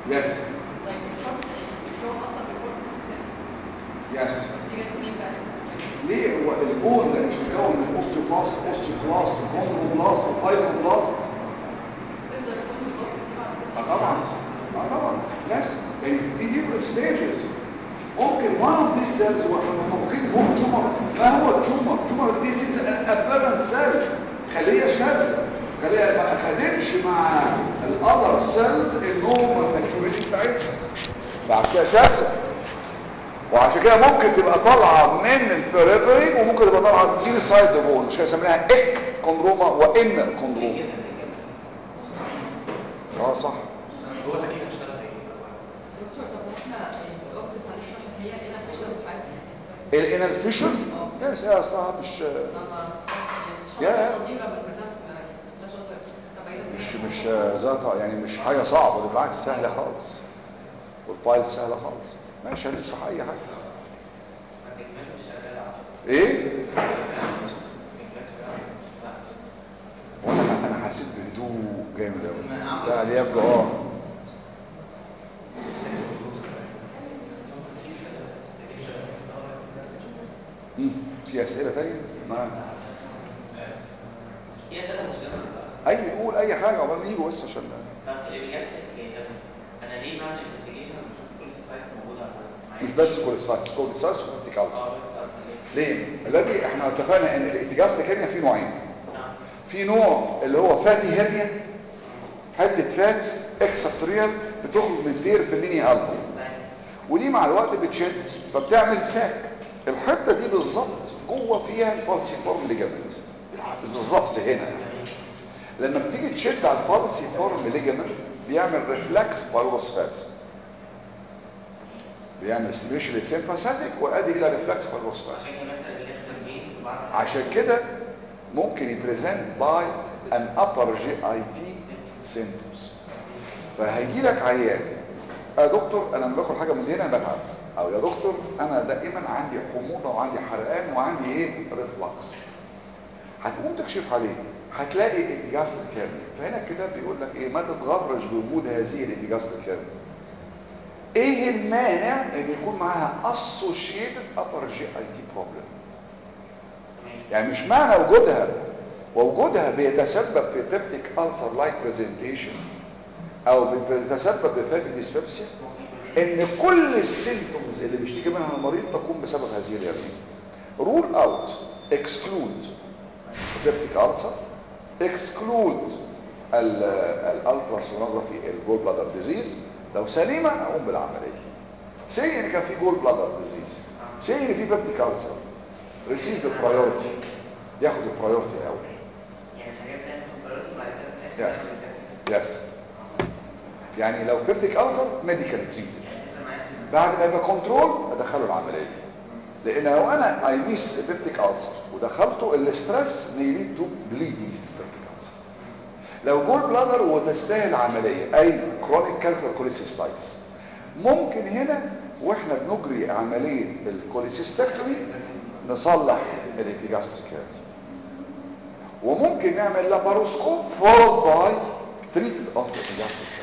يس طيب الشرط الجو اصلا بيكون يس نتيجه منين بقى؟ ليه هو البون ده مش مكون من اوستيوبلاست اوستيوبلاست كوندروبلاست وفايبروبلاست تقدر تكون البلاستيك دي بعد كده اه طبعا اه طبعا يس يعني في different stages ممكن one of these cells واحنا متوقعين هو تيومر ما هو تيومر تيومر this is an aberrant cell خليه شاذة خليه ما اخدتش مع الاذر سيلز النورمال ماتوريتي بتاعتها بعد كده شاذة وعشان كده ممكن تبقى طالعه من البريفري وممكن تبقى طالعه دي سايد بون مش كده سميناها اك كوندروما وان كوندروما اه صح هو تكييف اشتغل ايه دكتور طب احنا الاخت معلش راحت هي هنا بتشرب حاجه الانال فيشن يس يا اصلها مش لما مش يا. حاجه خطيره بس ده يعني ده شاطر تبعيدا مش مش ذاتها يعني مش حاجه صعبه بالعكس سهله خالص والبايل سهله خالص ماشي هنشرح اي حاجه التكييفات مش شغاله ايه التكييفات شغاله لا وانا انا حسيت بهدوء جامد قوي لا دي يبدو اه مم. في اسئله ثانيه نعم هي ثلاث مشكلات صح اي قول اي حاجه عقبال ما يجوا بس عشان طب الاجابات يعني طب انا ليه بعمل انفستيجيشن بشوف كل سايز موجوده معايا مش بس كل سايز كل سايز وفيرتيكالز اه ليه الذي احنا اتفقنا ان الاتجاز الكيمياء فيه نوعين نعم في نوع اللي هو فاتي هرنيا حته فات اكستريال بتخرج من دير في اللينيا البوم ودي مع الوقت بتشد فبتعمل ساك الحته دي بالظبط جوه فيها الفالسيفورم ليجامنت بالظبط هنا لما بتيجي تشد على الفالسيفورم ليجامنت بيعمل ريفلكس بايروسفاز بيعمل ستيميشن للسيمباثيك وادي الى ريفلكس بايروسفاز عشان كده مثلا اللي يخدم مين بعرف عشان كده ممكن يبريزنت باي ان upper جي اي تي سيمبتومز فهيجي لك عيان يا دكتور انا لما باكل حاجه من هنا بتعب او يا دكتور انا دائما عندي حموضه وعندي حرقان وعندي ايه ريفلكس هتقوم تكشف عليه هتلاقي الجاست الكامل فهنا الكتاب بيقول لك ايه ما تتغرج بوجود هذه الجاست الكامل ايه المانع ان يكون معاها associated upper GI problem يعني مش معنى وجودها ووجودها بيتسبب في بيبتيك ألسر لايك برزنتيشن او بيتسبب في فاتي ديسبيبسيا ان كل السيمبتومز اللي بيشتكي منها المريض تكون بسبب هذه الهرنيه رول اوت اكسكلود بيبتيك ألسر اكسكلود الالتراسونوجرافي الجول بلادر ديزيز لو سليمه اقوم بالعمليه سي ان كان في جول بلادر ديزيز سي ان في بيبتيك ألسر ريسيف البرايورتي ياخد البرايورتي الاول يعني حاجات تانية في القرارات وبعد كده في الآخر Yes. نعمل يس يعني لو بيبتيك ألسر ميديكال تريتد تفرق معايا في بعد ما يبقى كنترول ادخله العمليه لان لو انا اي ميس بيبتيك ألسر ودخلته الاسترس ليد تو بليدنج بيبتيك ألسر لو جول بلادر وتستاهل عمليه اي كرونيك كالكولر كوليسيستايتس ممكن هنا واحنا بنجري عمليه الكوليسيستكتومي نصلح الابيجاستريك وممكن نعمل لاباروسكوب فولد باي تريتد اوف الابيجاستريك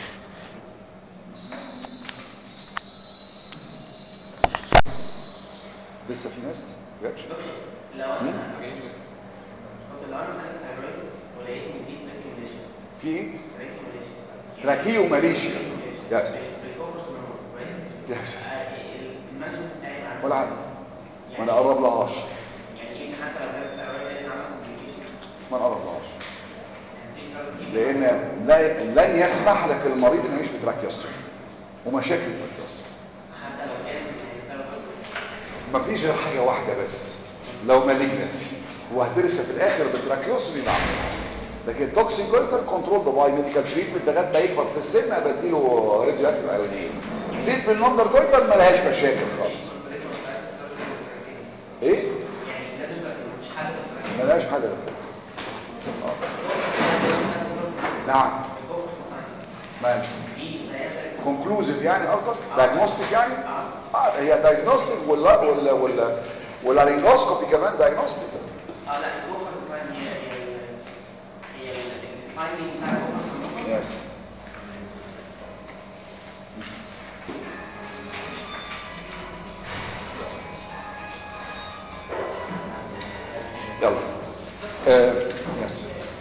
لسه في ناس جاتش لو انا مثلا طب لو انا مثلا ثايرويد ولقيت ان دي تراكيوميليشن في ايه تراكيوميليشن تراكيوماليشيا يس يس المنشن بتاعي مع ولا عادي ما نقرب لهاش يعني ايه حتى لو جاب ثايرويد لقيت عمل كومبليكيشن ما نقرب لهاش يعني دي سبب كبير. لان لا لن يسمح لك المريض انه يعيش بتراكيوستومي ومشاكل التراكيوستومي حتى لو كان يعني سبب مفيش غير حاجه واحده بس لو مالجنسي وهترسى في الاخر بالتراكيوستومي بعمل لكن توكسيك جويتر كنترول باي ميديكال تريتمنت لغايه ما يكبر في السن بديله راديو اكتيف ايونين زيت بالنمبر جويتر ملهاش مشاكل خالص ايه يعني لازم يبقى مش حل ملهاش حاجه غير كده آه. نعم ماشي كونكلوزيف يعني قصدك دايجنوستيك يعني اه هي دايجنوستيك ولا ولا ولا واللارينجوسكوبي كمان دايجنوستيك اه لا الجوفر اسمها هي هي ال- هي الفايندنج بتاع الجوفر يس مش آه يس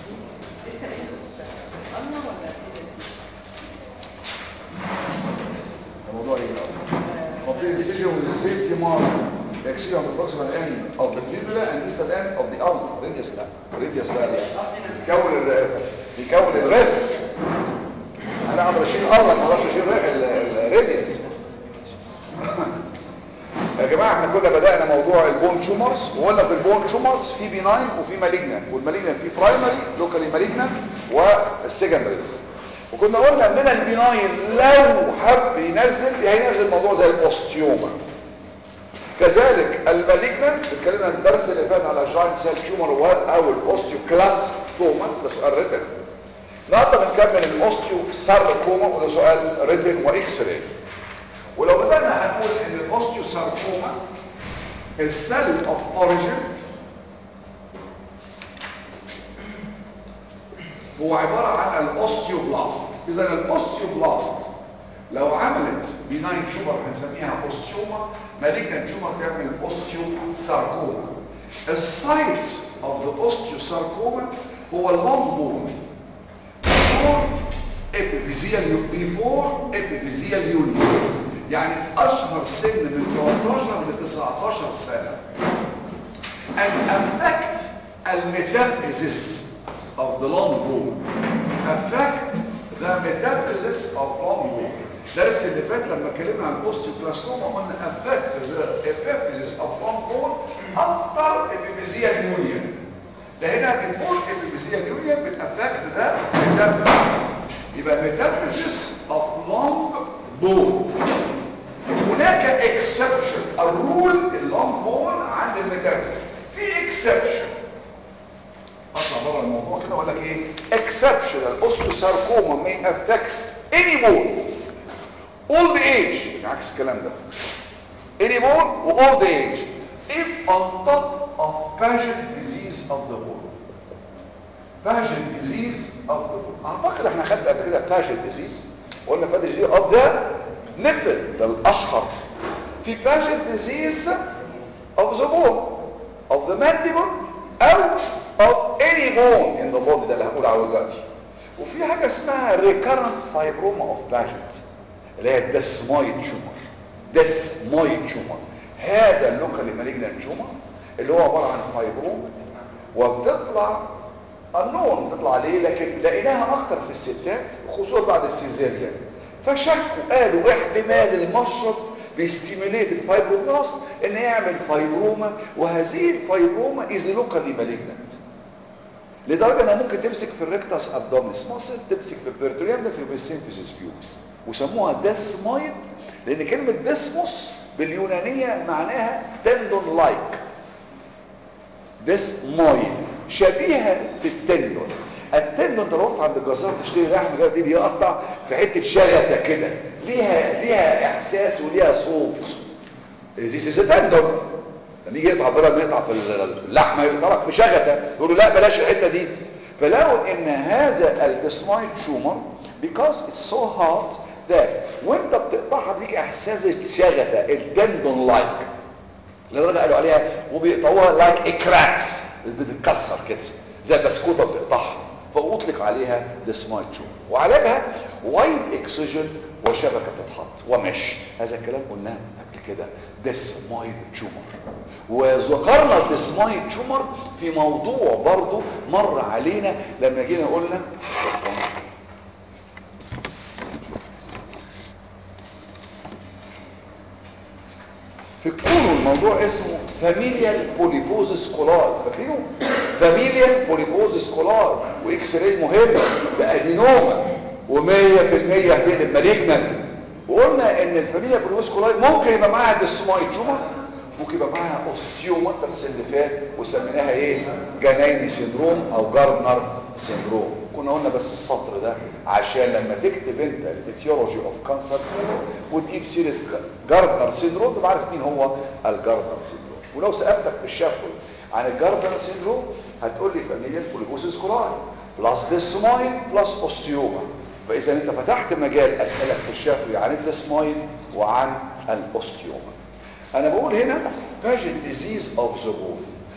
الموضوع ايه اصلا complete incision with the safety margin exceed on the proximal end of the fibula and distal end of the ulna radius لا radius لا بيكون ال بيكون الريست انا اقدر اشيل الالنا ما اقدرش اشيل الراديوس يا جماعه احنا كنا بدانا موضوع البون تيومرز وقلنا في البون تيومرز في بيناين وفي مالجنانت والمالجنانت في برايمري لوكالي مالجنانت والسكندريز وكنا قلنا من البيناين لو حب ينزل هينزل موضوع زي الاوستيوما كذلك المالجنانت اتكلمنا الدرس اللي فات على جاينت سيل تيومر او الاوستيوكلاس توما ده سؤال ريتن النهارده بنكمل الاوستيو ساركوما وده سؤال ريتن واكس راي ولو بدأنا هنقول ان الاوستيو ساركوما السيل اوف اوريجين هو عبارة عن الاوستيوبلاست اذا الاوستيوبلاست لو عملت بيناين تيومر هنسميها اوستيوما مالجنت تيومر تعمل اوستيو ساركوما السايت اوف ذا اوستيو ساركوما هو اللونج بون before epiphyseal before epiphyseal union يعني اشهر سن من 13 ل 19 سنه and affect الميتافيزيس of the long bone affect the metaphysis of long bone درس اللي فات لما اتكلمنا عن الاوستيوبلاستوما قلنا affect the epiphysis of long bone after epiphyseal union ده هنا before epiphyseal union بتأفكت ده metaphysis يبقى metaphysis of long bone هناك exception الرول اللونج بون عند الميتافيزيس في exception اطلع بره الموضوع كده اقول لك ايه exception الاوستيوساركوما may affect any bone old age عكس الكلام ده any bone و old age if on top of Paget disease of the bone Paget disease of the bone اعتقد احنا خدنا قبل كده Paget disease قلنا Paget disease of the nipple ده الاشهر في Paget disease of the bone of the mandible او of any bone in the body ده اللي هقول عليه دلوقتي وفي حاجه اسمها recurrent fibroma of Paget اللي هي الدسمويد تيومر دسمويد تيومر هذا اللوكالي مالجنان تيومر اللي هو عباره عن فايبروم وبتطلع النون بتطلع ليه لكن لقيناها اكتر في الستات خصوصا بعد السيزيريان فشكوا قالوا احتمال المشرط بيستيميليت الفايبروبلاست ان يعمل فايبروما وهذه الفايبروما از لوكالي مالجنانت لدرجه انها ممكن تمسك في الريكتاس ابدومينس ماسل تمسك في البرتوريوم تمسك في السيمفيسيس بيوبس وسموها ديسمويد لان كلمه ديسموس باليونانيه معناها تندون لايك ديسمويد شبيهه بالتندون التندون لو رحت عند الجزار تشتري لحم كده دي بيقطع في حته شغفه كده ليها ليها احساس وليها صوت ذيس از تندون لما يجي يقطع بدل ما يقطع في اللحمه يقطع في شغفه يقول له لا بلاش الحته دي فلقوا ان هذا الديسمويد تيومر because it's so hot that وانت بتقطعها بيك احساس الشغفه التندون لايك لدرجه قالوا عليها وبيقطعوها لايك اكراكس بتتكسر كده زي البسكوته بتقطعها فاطلق عليها ديسمويد تيومر وعلاجها وايد اكسجين وشبكه تتحط ومش هذا الكلام قلناه قبل كده ديسمويد تيومر وذكرنا الديسمويد تيومر في موضوع برضو مر علينا لما جينا قلنا في الكونو الموضوع اسمه فاميليال بوليبوزيس كولار فاكرينه فاميليال بوليبوزيس كولار واكس راي مهم بادينوما و100% هتقلب مالجنت وقلنا ان الفاميليال بوليبوزيس كولار ممكن يبقى معاها ديسمويد تيومر ممكن يبقى معاها اوستيوما الدرس اللي فات وسميناها ايه جنايني سيندروم او جارنر سيندروم كنا قلنا بس السطر ده عشان لما تكتب انت الاتيولوجي اوف كانسر وتجيب سيره جاردنر سيندروم تبقى عارف مين هو الجاردنر سيندروم ولو سالتك في الشفوي عن الجاردنر سيندروم هتقول لي فاميليال بوليبوسيس كولاي بلس ديسمويد بلس اوستيوما فاذا انت فتحت مجال اسالك في الشفوي عن الديسمويد وعن الاوستيوما انا بقول هنا باجت ديزيز اوف ذا بون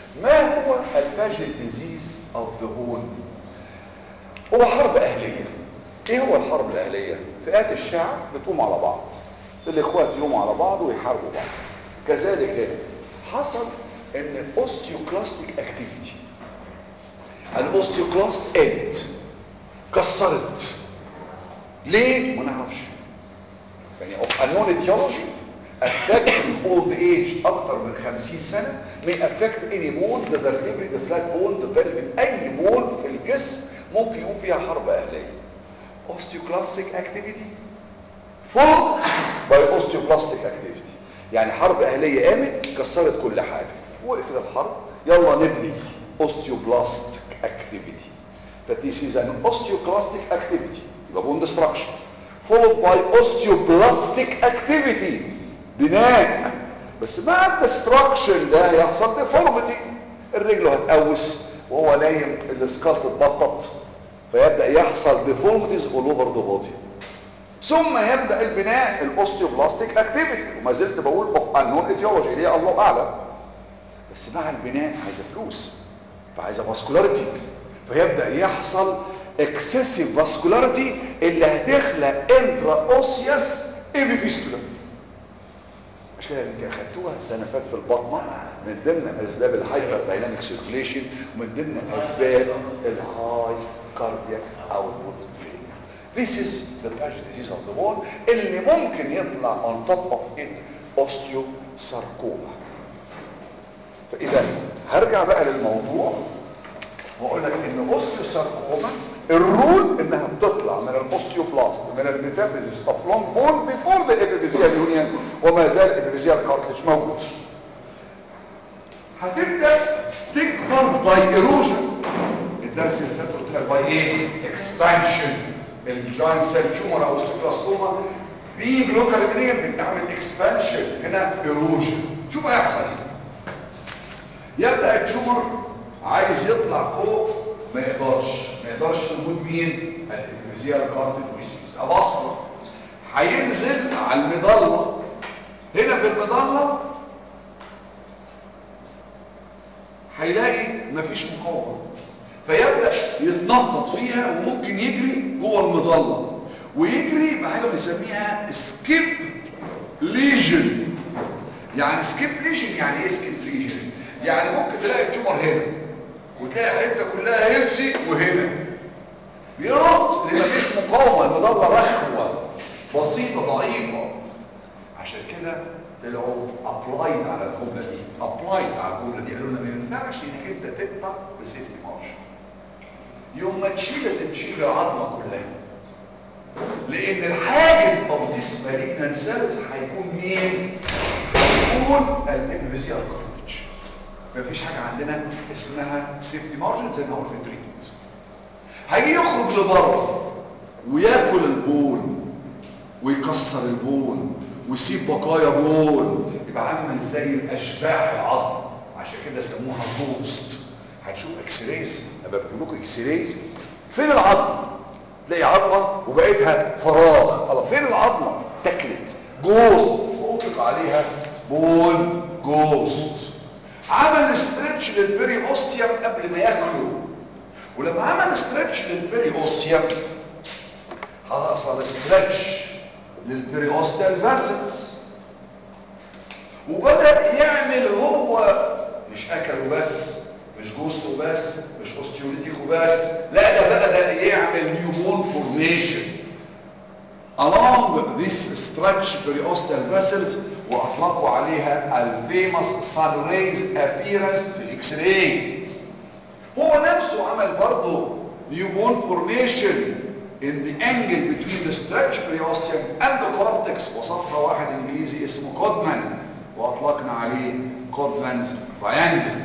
ما هو الباجل ديزيز اوف ذا بون هو حرب اهليه ايه هو الحرب الاهليه فئات الشعب بتقوم على بعض الاخوات يقوموا على بعض ويحاربوا بعض كذلك هنا حصل ان الاوستيوكلاستيك اكتيفيتي الاوستيوكلاست اند كسرت ليه ما نعرفش يعني of unknown etiology affect old age اكتر من 50 سنة may affect any bone the vertebrae the flat bone the pelvic اي بون في الجسم ممكن يكون فيها حرب اهلية osteoclastic activity full by osteoclastic activity يعني حرب اهلية قامت كسرت كل حاجة وقفت الحرب يلا نبني osteoblastic activity that this is an osteoclastic activity يبقى bone destruction followed by osteoblastic activity بناء بس مع الدستراكشن ده هيحصل ديفورميتي الرجل هتقوس وهو نايم السكالت اتبطط فيبدا يحصل ديفورميتيز اول اوفر ذا بودي ثم يبدا البناء الاوستيوبلاستيك اكتيفيتي وما زلت بقول اوف انون ايديولوجي ليه الله اعلم بس مع البناء عايزه فلوس فعايزه فاسكولاريتي فيبدا يحصل اكسسيف فاسكولاريتي اللي هتخلق انترا اوسيوس ايبيفيستولا مش كده يمكن اخدتوها السنه اللي فاتت في البطنه من ضمن اسباب الهايبر دايناميك سيركيليشن ومن ضمن اسباب الهاي كاردياك اوتبوت This is the patient disease of the bone اللي ممكن يطلع on top of it osteosarcoma فاذا هرجع بقى للموضوع واقول لك ان اوستيوساركوما الرول انها بتطلع من الاوستيوبلاست من الميتافيزيس اوف لونج بون بيفور ذا ابيفيزيال يونيون وما زال الابيفيزيال كارتلج موجود هتبدا تكبر باي ايروجن الدرس اللي فات قلت لك باي ايه اكسبانشن الجوينت سيل تيومر او اوستيوبلاستوما في جلوكال ميديم بتعمل اكسبانشن هنا ايروجن شوف هيحصل ايه يبدا التيومر عايز يطلع فوق ما يقدرش ما يقدرش وجود مين الابيفيزيال كارتل ويسيس ابصر هينزل على المظله هنا في المظله هيلاقي مفيش مقاومه فيبدا يتنطط فيها وممكن يجري جوه المظله ويجري بحاجه بنسميها سكيب ليجن يعني سكيب ليجن يعني ايه سكيب ليجن يعني ممكن تلاقي التيومر هنا وتلاقي حته كلها هيلسي وهنا بيرد لما فيش مقاومه المظله رخوه بسيطه ضعيفه عشان كده طلعوا ابلايد على الجمله دي ابلايد على الجمله دي قالوا لنا ما ينفعش انك انت تقطع بسيفتي مارش يوم ما تشيل لازم تشيل العظمه كلها لان الحاجز او ذيس مالجنان سيلز هيكون مين؟ هيكون الابيفيزيال كارتج مفيش حاجه عندنا اسمها سيفتي مارجن زي ما هو في التريتمنت هيجي يخرج لبره وياكل البون ويكسر البون ويسيب بقايا بون يبقى عامل زي الاشباح العظم عشان كده سموها توست هنشوف اكس رايز ابقى بقول لكم اكس رايز فين العظم تلاقي عظمه وبقيتها فراغ الله فين العظمه تكلت جوست واطلق عليها بون جوست عمل ستريتش للبيري اوستيوم قبل ما ياكله ولما عمل ستريتش للبيري اوستيوم حصل ستريتش للبيري اوستيال فاسلز وبدا يعمل هو مش اكل وبس مش جوست وبس مش اوستيوليتيك وبس لا ده بدا يعمل نيوبون فورميشن along this stretch periosteal vessels واطلقوا عليها الفيموس sun rays appearance في الاكس راي هو نفسه عمل برضه newborn formation in the angle between the stretch periosteum and the cortex وصفها واحد انجليزي اسمه كودمان واطلقنا عليه كودمانز triangle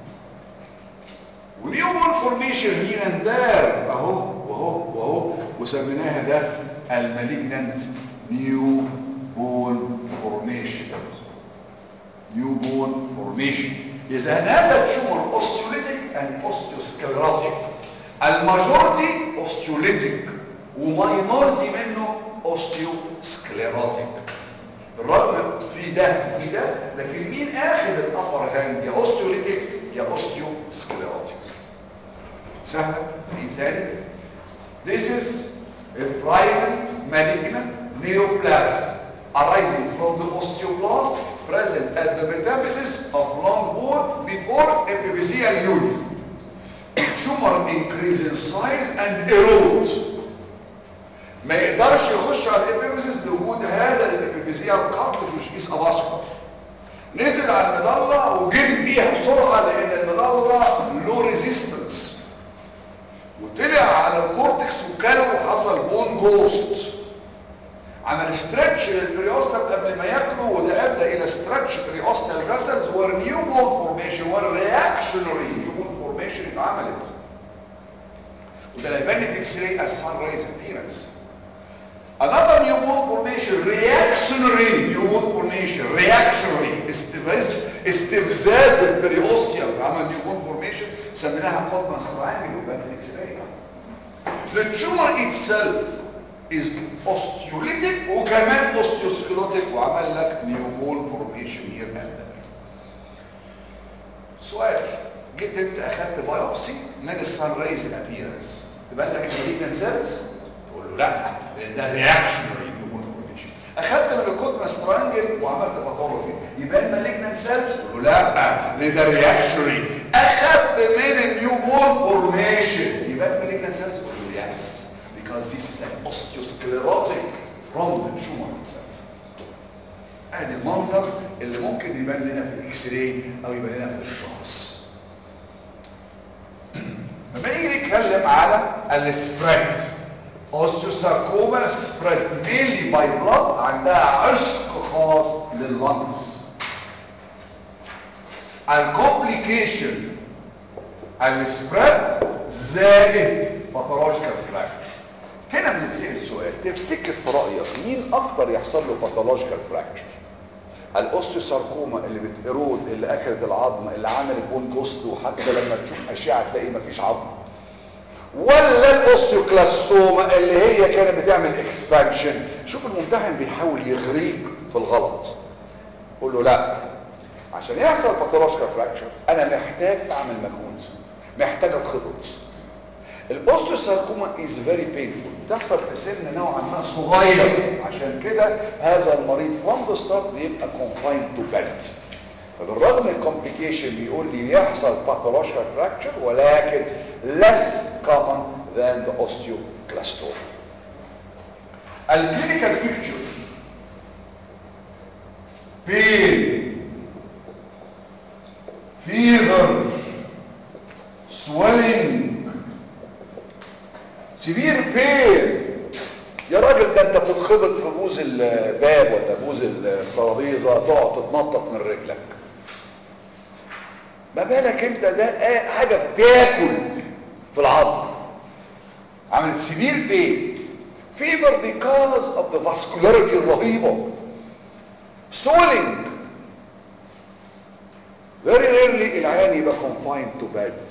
ونيوبورن فورميشن هنا and there اهو واهو واهو وسميناها ده المالجنانت نيو بون فورميشن نيو بون فورميشن اذا هذا التيومر اوستيوليتيك اند اوستيوسكليروتيك الماجورتي اوستيوليتيك وماينورتي منه اوستيوسكليروتيك بالرغم في ده في ده لكن مين اخذ الابر هاند يا اوستيوليتيك يا اوستيوسكليروتيك سهله دي تاني This is a primary malignant neoplasm arising from the osteoblast present at the metaphysis of long bone before epiphyseal unit. Tumor increase in size and erode. ما يقدرش يخش على الابيفيسيس لوجود هذا الابيفيسيال كارتلج which is avascular. نزل على المظله وجري بيها بسرعه لان المظله لو ريزيستنس وطلع على الكورتكس وكله وحصل بون جوست عمل ستريتش للبريوستال قبل ما ياكله وده ادى الى ستريتش بريوستال فيسلز والنيو بون فورميشن والرياكشنري نيو بون فورميشن اتعملت وده اللي يبان الاكس راي از سان رايز ابيرنس Another newborn formation, reactionary newborn formation, reactionary استفزاز استفزاز البريوستيوم عمل newborn formation سميناها كولمان triangle وبان الاكس راي The tumor itself is osteolytic وكمان osteosclerotic وعمل لك newborn formation here and there. سؤال جيت انت اخدت بايوبسي من السان ريز الابيرنس تبان لك المالجنت سيلز تقول له لا لان ده رياكشنري نيوبون فورميشن اخدت من الكودما سترانجل وعملت باثولوجي يبان مالجنت سيلز تقول له لا لان ده رياكشنري اخدت من النيوبون فورميشن يبان مالجنت سيلز تقول له يس because this is an osteosclerotic from the tumor itself ادي المنظر اللي ممكن يبان لنا في الاكس راي او يبان لنا في الشخص لما نيجي نتكلم على السبريد اوستيوساركوما سبريد مينلي باي بلاد عندها عشق خاص لللنجز الكومبليكيشن السبريد زائد باثولوجيكال فراكشر هنا بنسال سؤال تفتكر في رايك مين اكتر يحصل له باثولوجيكال فراكشر الاوستيوساركوما اللي بتقرود اللي اكلت العظم اللي عملت بون كوست وحتى لما تشوف اشعه تلاقي مفيش عظم ولا الاوستيوكلاستوما اللي هي كانت بتعمل اكسبانشن شوف الممتحن بيحاول يغريك في الغلط قول له لا عشان يحصل باثولوجيكال فراكشر انا محتاج اعمل مجهود محتاج اتخبط الاوستيوساركوما از فيري بينفول بتحصل في سن نوعا ما صغير عشان كده هذا المريض فروم ذا ستارت بيبقى كونفايند تو بيد فبالرغم من الكومبليكيشن بيقول لي يحصل باثولوجيكال فراكشر ولكن less common than the osteoclastoma الكلينيكال بيكتشر pain fever swelling سيفير بين يا راجل ده انت بتتخبط في بوز الباب ولا بوز الترابيزه تقعد تتنطط من رجلك ما بالك انت ده حاجه بتاكل في العظم عملت سيفير بين فيفر بيكاز اوف ذا فاسكولاريتي الرهيبه سولينج very rarely العيان يبقى confined to bed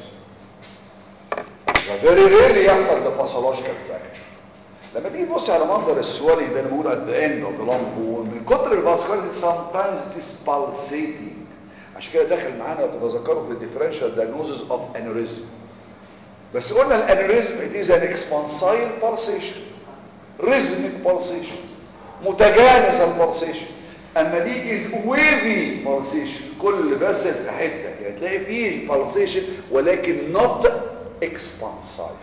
فيري ريرلي يحصل ده باثولوجيكال فراكشر لما تيجي تبص على منظر السوالي ده اللي موجود at the end of the long bone من كتر الفاسكولاريتي sometimes it is pulsating عشان كده داخل معانا لو تتذكروا في الديفرنشال diagnosis of aneurysm بس قلنا الانوريزم it is an expansile pulsation rhythmic pulsation متجانس البلسيشن اما دي is wavy pulsation كل بس في حته يعني تلاقي فيه pulsation ولكن not expansile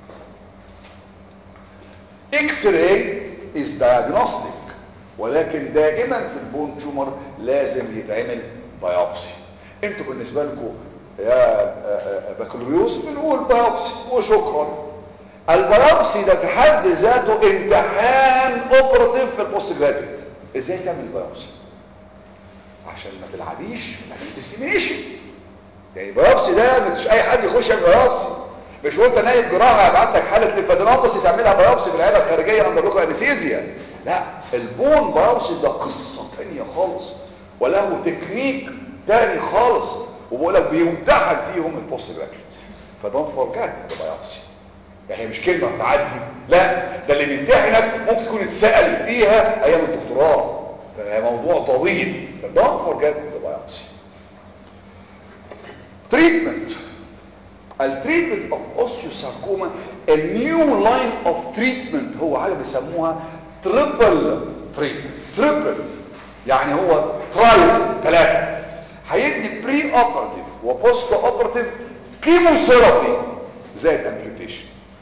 X-ray is diagnostic ولكن دائما في البون تيومر لازم يتعمل بايوبسي انتوا بالنسبه لكم يا بكالوريوس بنقول بايوبسي وشكرا البايوبسي ده في حد ذاته امتحان اوبراتيف في البوست جراديويت ازاي تعمل بايوبسي عشان ما تلعبيش تعمل ديسيميشن يعني بايوبسي ده مش اي حد يخش يعمل بايوبسي مش وانت نايم جراحه هيبعت لك حاله ليفادينوباثي تعملها بايوبسي في العياده الخارجيه اندر لوكو انستيزيا لا البون بايوبسي ده قصه ثانيه خالص وله تكنيك تاني خالص وبقول لك بيمتحن فيهم البوست جراديويت فدونت فورجيت ذا بايوبسي يعني مش كلمه تعدي لا ده اللي بيمتحنك ممكن يكون اتسال فيها ايام الدكتوراه فهي موضوع طويل فدونت فورجيت ذا بايوبسي تريتمنت التريتمنت اوف اوستيوساركوما النيو لاين اوف تريتمنت هو حاجه بيسموها تريبل تريتمنت تريبل يعني هو ترايل ثلاثه هيدي بري اوبراتيف وبوست اوبراتيف كيموثيرابي زي الامبيوتيشن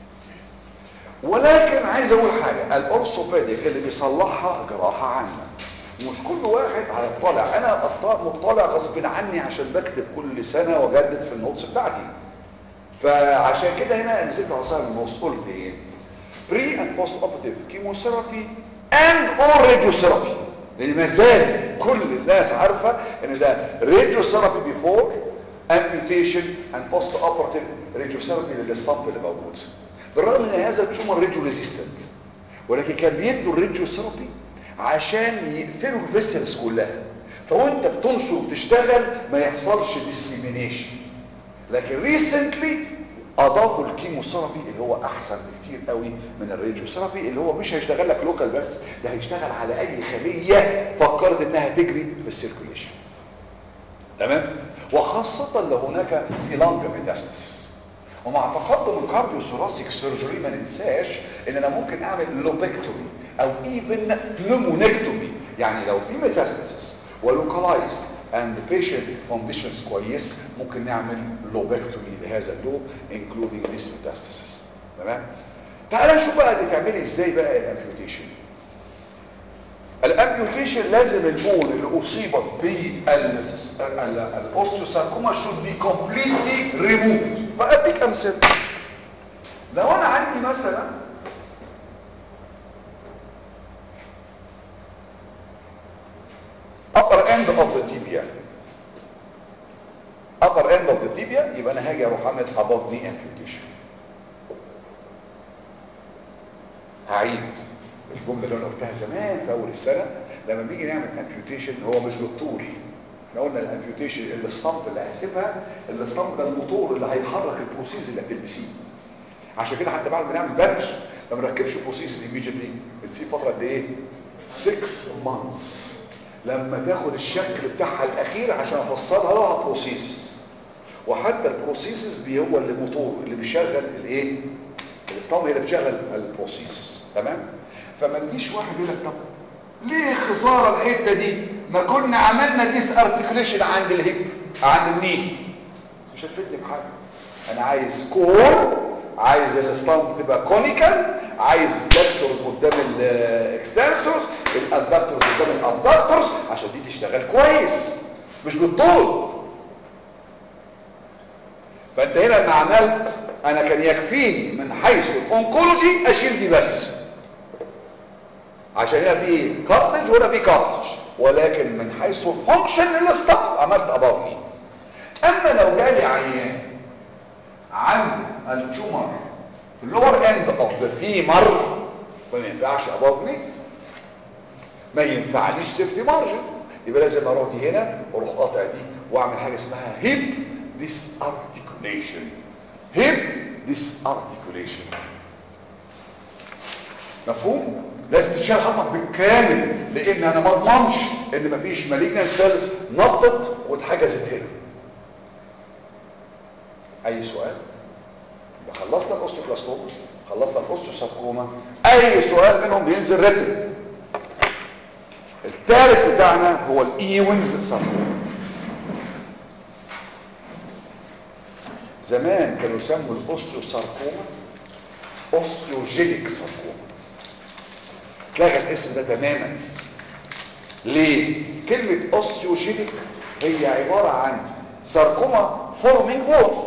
ولكن عايز اقول حاجه الاورثوبيديك اللي بيصلحها جراحه عامه مش كل واحد هيطلع انا مطلع غصب عني عشان بكتب كل سنه واجدد في النوتس بتاعتي فعشان كده هنا مسكت عصايه من النص قلت ايه بري اند بوست اوبراتيف كيموثيرابي اند اور راديوثيرابي لان ما زال كل الناس عارفه ان ده راديوثيرابي بيفور امبيوتيشن اند بوست اوبراتيف راديوثيرابي للصف اللي موجود بالرغم ان هذا التيومر راديو ريزيستنت ولكن كان بيدوا الراديوثيرابي عشان يقفلوا الفيسلز كلها فوانت بتنشر وتشتغل ما يحصلش ديسيمينيشن لكن ريسنتلي اضافوا الكيموثيرابي اللي هو احسن بكتير قوي من الراديوثيرابي اللي هو مش هيشتغل لك لوكال بس ده هيشتغل على اي خليه فكرت انها تجري في السيركوليشن تمام وخاصه لو هناك في لانج ميتاستاسيس ومع تقدم الكارديو ثوراسيك سيرجري ما ننساش ان انا ممكن اعمل لوبكتومي او ايفن نمونكتومي يعني لو في ميتاستاسيس ولوكالايزد and the patient conditions كويس ممكن نعمل لوبكتومي لهذا اللوب including this metastasis تمام تعال نشوف بقى دي تعملي ازاي بقى الامبيوتيشن الامبيوتيشن لازم البون اللي اصيبت بالاوستيوساركوما should be completely removed فاديك امثله لو انا عندي مثلا upper end of the tibia upper end of the tibia يبقى انا هاجي اروح اعمل above knee amputation هعيد الجمله اللي انا قلتها زمان في اول السنه لما بنيجي نعمل امبيوتيشن هو مش بالطول احنا قلنا الامبيوتيشن اللي الصمت اللي هسيبها اللي الصمت ده الموتور اللي هيحرك البروسيس اللي هتلبسيه عشان كده حتى بعد ما نعمل بنش ما بنركبش بروسيس ايميديتلي بتسيب فتره قد ايه 6 مانثس لما تاخد الشكل بتاعها الاخير عشان افصلها لها بروسيسز وحتى البروسيسز دي هو اللي موتور اللي بيشغل الايه الاسلام هي اللي بتشغل البروسيسز تمام فما تجيش واحد يقول لك طب ليه خساره الحته دي ما كنا عملنا ديس ارتكوليشن عند الهيب عند الني مش هتفيدني بحاجه انا عايز كور عايز الاسلام تبقى كونيكال عايز فلكسورز قدام الاكستنسورز الادكتورز قدام الادكتورز عشان دي تشتغل كويس مش بالطول فانت هنا لما عملت انا كان يكفيني من حيث الانكولوجي اشيل دي بس عشان هنا في كارتج وهنا في كارتج ولكن من حيث الفانكشن الاستاف عملت ابابني اما لو جالي عيان عنده التيومر في اللور اند اوف ذا فيمر فما ينفعش ابابني ما ينفعنيش سيفتي مارجن يبقى لازم اروح دي هنا واروح قاطع دي واعمل حاجه اسمها هيب ديس ارتكوليشن هيب ديس ارتكوليشن مفهوم لازم تتشال حطك بالكامل لان انا ما اضمنش ان مفيش مالجنان سيلز نطت واتحجزت هنا اي سؤال يبقى خلصنا الاوستيوكلاستوما خلصنا الاوستيوساركوما اي سؤال منهم بينزل رتم الثالث بتاعنا هو الايوينجز ساركوما زمان كانوا يسموا الاوستيوساركوما اوستيوجينيك ساركوما اتلغى الاسم ده تماما ليه كلمة اوستيوجينيك هي عبارة عن ساركوما فورمينج وول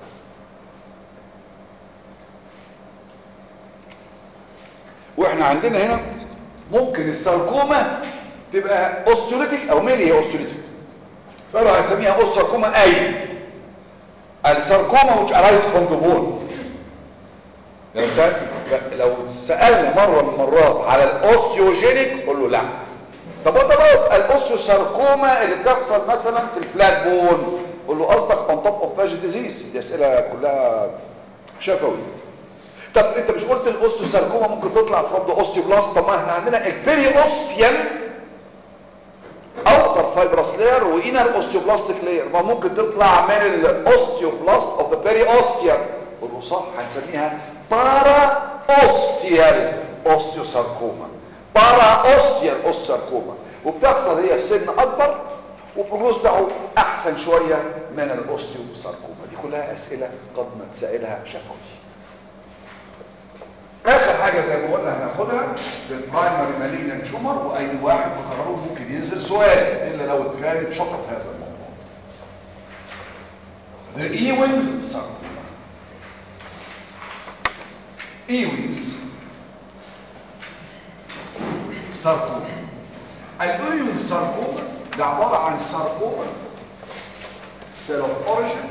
واحنا عندنا هنا ممكن الساركوما تبقى اوستيوليتيك او ميلي هي اوستيوليتيك فلو هنسميها اوستيوكوما اي الساركوما which arise from the bone لو سأل لو سألنا مرة من المرات على الاوستيوجينيك قول له لا طب وانت بقى الاوستيوساركوما اللي بتحصل مثلا في الفلات بون قول له قصدك اون توب اوف باج ديزيز دي اسئله كلها شفوي طب انت مش قلت الاوستيوساركوما ممكن تطلع فروم ذا اوستيوبلاست طب ما احنا عندنا البيري اوستيان اوتر فايبرس لاير وانر اوستيوبلاستيك لاير ما ممكن تطلع من الاوستيوبلاست اوف ذا بيري اوستيال قولوا صح هنسميها بارا اوستيال اوستيوساركوما بارا اوستيال اوستيوساركوما وبتحصل هي في سن اكبر والبروجنوز بتاعه احسن شويه من الاوستيوساركوما دي كلها اسئله قد ما تسالها شفوي اخر حاجه زي ما قلنا هناخدها للبرايمري مالجنان تيومر واي واحد بقراره ممكن ينزل سؤال الا لو اتكلم شاطر في هذا الموضوع The Ewing's sarcoma Ewing's sarcoma الإيوينغ sarcoma ده عبارة عن sarcoma cell of origin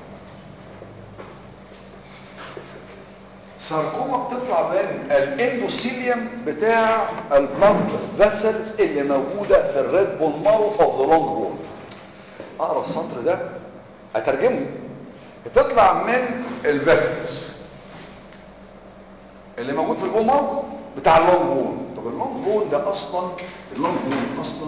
ساركوما بتطلع من الاندوثيليوم بتاع البلاد فيسلز اللي موجوده في الريد بون مارو اوف ذا لونج بون اقرا السطر ده اترجمه بتطلع من الفيسلز اللي موجود في البون مارو بتاع اللونج بون طب اللونج بون ده اصلا اللونج بون اصلا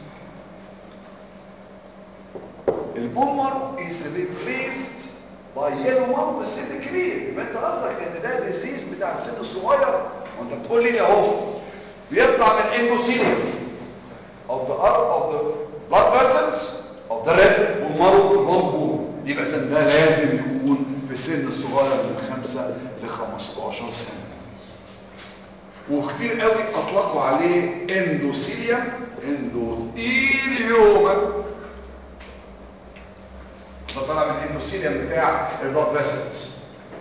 البون مارو is replaced باي يلو مارو بالسن الكبير يبقى انت قصدك ان ده الديزيز بتاع السن الصغير وانت بتقول لي اهو بيطلع من اندوثيليوم of the of the blood vessels of the red والمارو والبون يبقى اذا ده لازم يكون في السن الصغير من 5 ل 15 سنه وكتير قوي اطلقوا عليه اندوثيليوم اندوثيليوما ده طالع من الاندوثيليوم بتاع البلاد فيسلز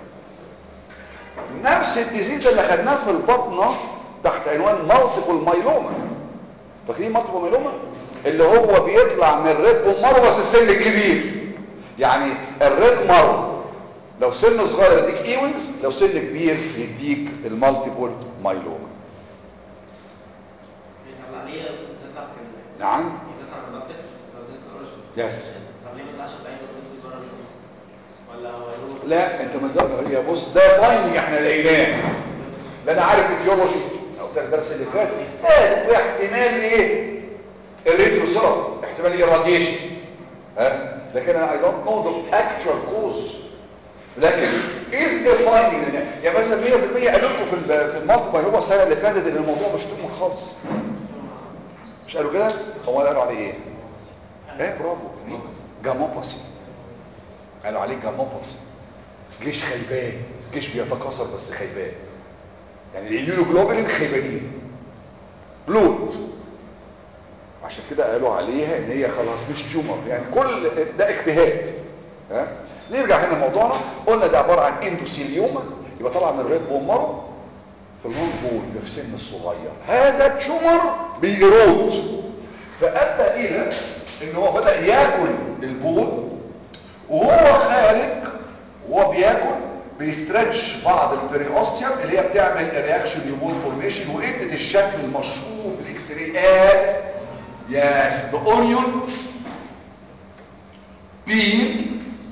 نفس الديزيز اللي خدناه في البطنه تحت عنوان مالتيبل مايلوما فاكرين مالتيبل مايلوما اللي هو بيطلع من الريد بون مارو بس السن الكبير يعني الريد مارو لو سن صغير يديك ايوينز لو سن كبير يديك المالتيبل مايلوما طب عليه نطلع كام؟ نعم نطلع من المقدس لو ننزل اوريجن يس طب ليه ما يطلعش بعيد وننزل بره الجسم؟ ولا هو له لا انت ما تقدر يا بص ده فايندنج احنا لقيناه لا انا عارف ايديولوجي او ده الدرس اللي فات قال في احتمال ايه الراديو سيرم احتمال الراديشن ها لكن انا اي دونت نو ذا اكتوال كوز لكن از ذا فايندنج يعني مثلا 100% قالوا لكم في ال- في المالتي بايلوما السنه اللي فاتت ان الموضوع مش تمر خالص مش قالوا كده هو قالوا عليه ايه ايه برافو جاموباسي قالوا عليه جاموباسي جيش خيبان جيش بيتكاثر بس خيبان يعني الاميونوجلوبولين خيبانين بلود عشان كده قالوا عليها ان هي خلاص مش تيومر يعني كل ده اجتهاد ها نرجع هنا لموضوعنا قلنا ده عباره عن اندوثيليوما يبقى طالع من الريد بون مارو في اللونج بون اللي في سن الصغير هذا التيومر بيرود فادى الى ان هو بدا ياكل البون وهو خارج وهو بياكل بيسترتش بعض البريوستيوم اللي هي بتعمل رياكشن يوبول فورميشن وادت الشكل المشهور في الاكس راي از يس ذا اونيون بيل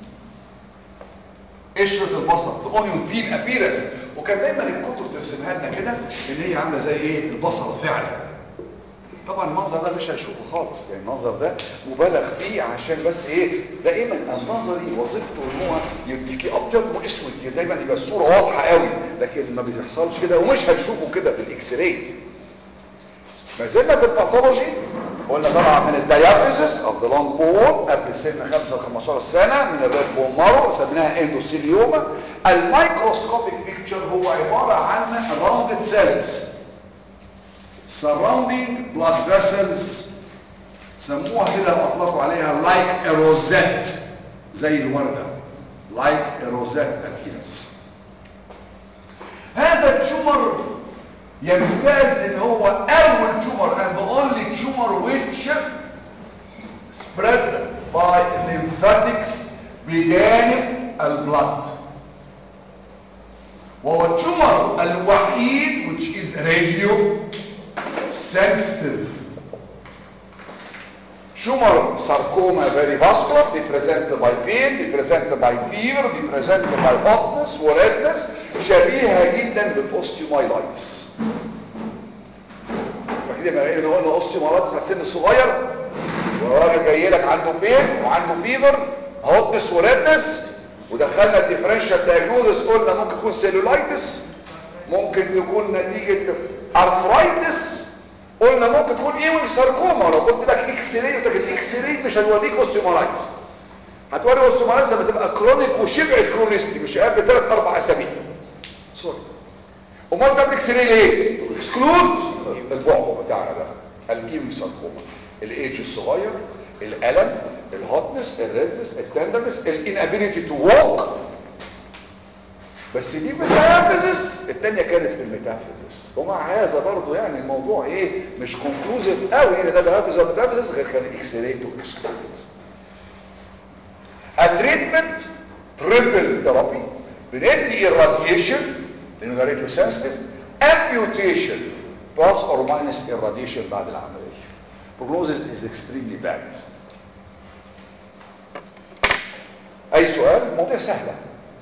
قشره البصل ذا اونيون بيل ابيرنس وكان دايما الكتب ترسمها لنا كده ان هي عامله زي ايه البصله فعلا طبعا المنظر ده مش هيشوفه خالص يعني المنظر ده مبالغ فيه عشان بس ايه دائما النظري وظيفته ان هو يديكي ابيض واسود دايما يبقى الصوره واضحه قوي لكن ما بيحصلش كده ومش هتشوفه كده في الاكس رايز ما زلنا في الباثولوجي قلنا طبعا من الديابيزس اوف ذا لونج بون قبل سن 5 ل 15 سنه من الريد بون مارو سميناها اندوثيليوما الميكروسكوبيك بيكتشر هو عباره عن راوندد سيلز surrounding blood vessels سموها كده واطلقوا عليها like a rosette زي الوردة like a rosette appearance هذا التيومر يمتاز ان هو اول تيومر and the only tumor which spread by lymphatics بجانب البلد وهو التيومر الوحيد which is radio sensitive tumor sarcoma very vascular be presented by pain be presented by fever be presented by hotness و redness شبيهة جدا بالاوستيومايلايتس فكده ما قلنا قلنا اوستيومايلايتس في السن الصغير وراجل جاي لك عنده بين وعنده فيفر هوتنس وريدنس ودخلنا الديفرنشال دايجنوزس قلنا ممكن يكون سيلولايتس ممكن يكون نتيجه ارثرايتس قلنا ممكن تكون ايه ساركوما لو قلت لك اكس راي قلت لك الاكس راي مش هيوريك اوستيومالايتس هتوري اوستيومالايتس لما تبقى كرونيك وشبع الكرونيستي مش قبل 3 4 اسابيع سوري امال ده الاكس راي ليه اكسكلود البعبع بتاعنا ده الجيم ساركوما الايدج الصغير الالم الهوتنس الريدنس التندرنس الانابيليتي تو ووك بس دي ميتافيزيس التانية كانت في الميتافيزيس ومع هذا برضو يعني الموضوع ايه مش كونكلوزيف قوي ان ده ميتافيزيس ولا ميتافيزيس غير كان اكس راي تو اكسكلود التريتمنت تريبل ثيرابي بندي الراديشن لانه ده راديو سنسيتيف امبيوتيشن بلس اور ماينس irradiation بعد العمليه prognosis is extremely bad اي سؤال الموضوع سهله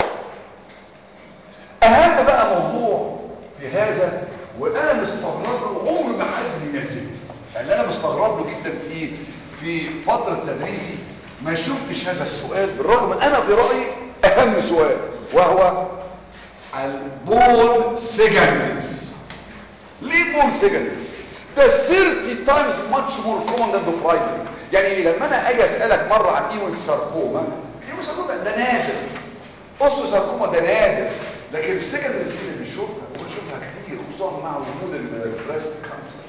اهم بقى موضوع في هذا وانا مستغرب له عمر ما حد بيناسبه اللي انا مستغرب له جدا في في فتره تدريسي ما شفتش هذا السؤال بالرغم ان انا في رايي اهم سؤال وهو البول سيجنز ليه بول سيجنز ده 30 times much more common than the primary يعني لما انا اجي اسالك مره عن ايوينج ساركوما ايوينج ساركوما ده نادر اوستو ساركوما ده نادر لكن السكندري ستيل اللي بنشوفها وبنشوفها كتير خصوصا مع وجود البريست كانسر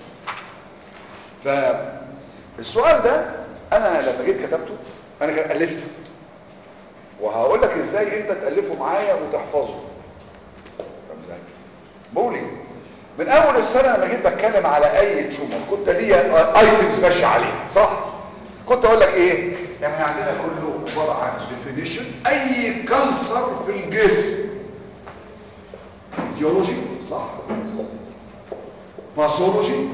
فالسؤال ده انا لما جيت كتبته انا كان الفته وهقول لك ازاي انت تالفه معايا وتحفظه فاهم ازاي بولي من اول السنه لما جيت بتكلم على اي تشومر كنت ليا ايتمز ماشي عليه صح كنت اقول لك ايه احنا عندنا كله عباره عن ديفينيشن اي كانسر في الجسم etiology صح pathology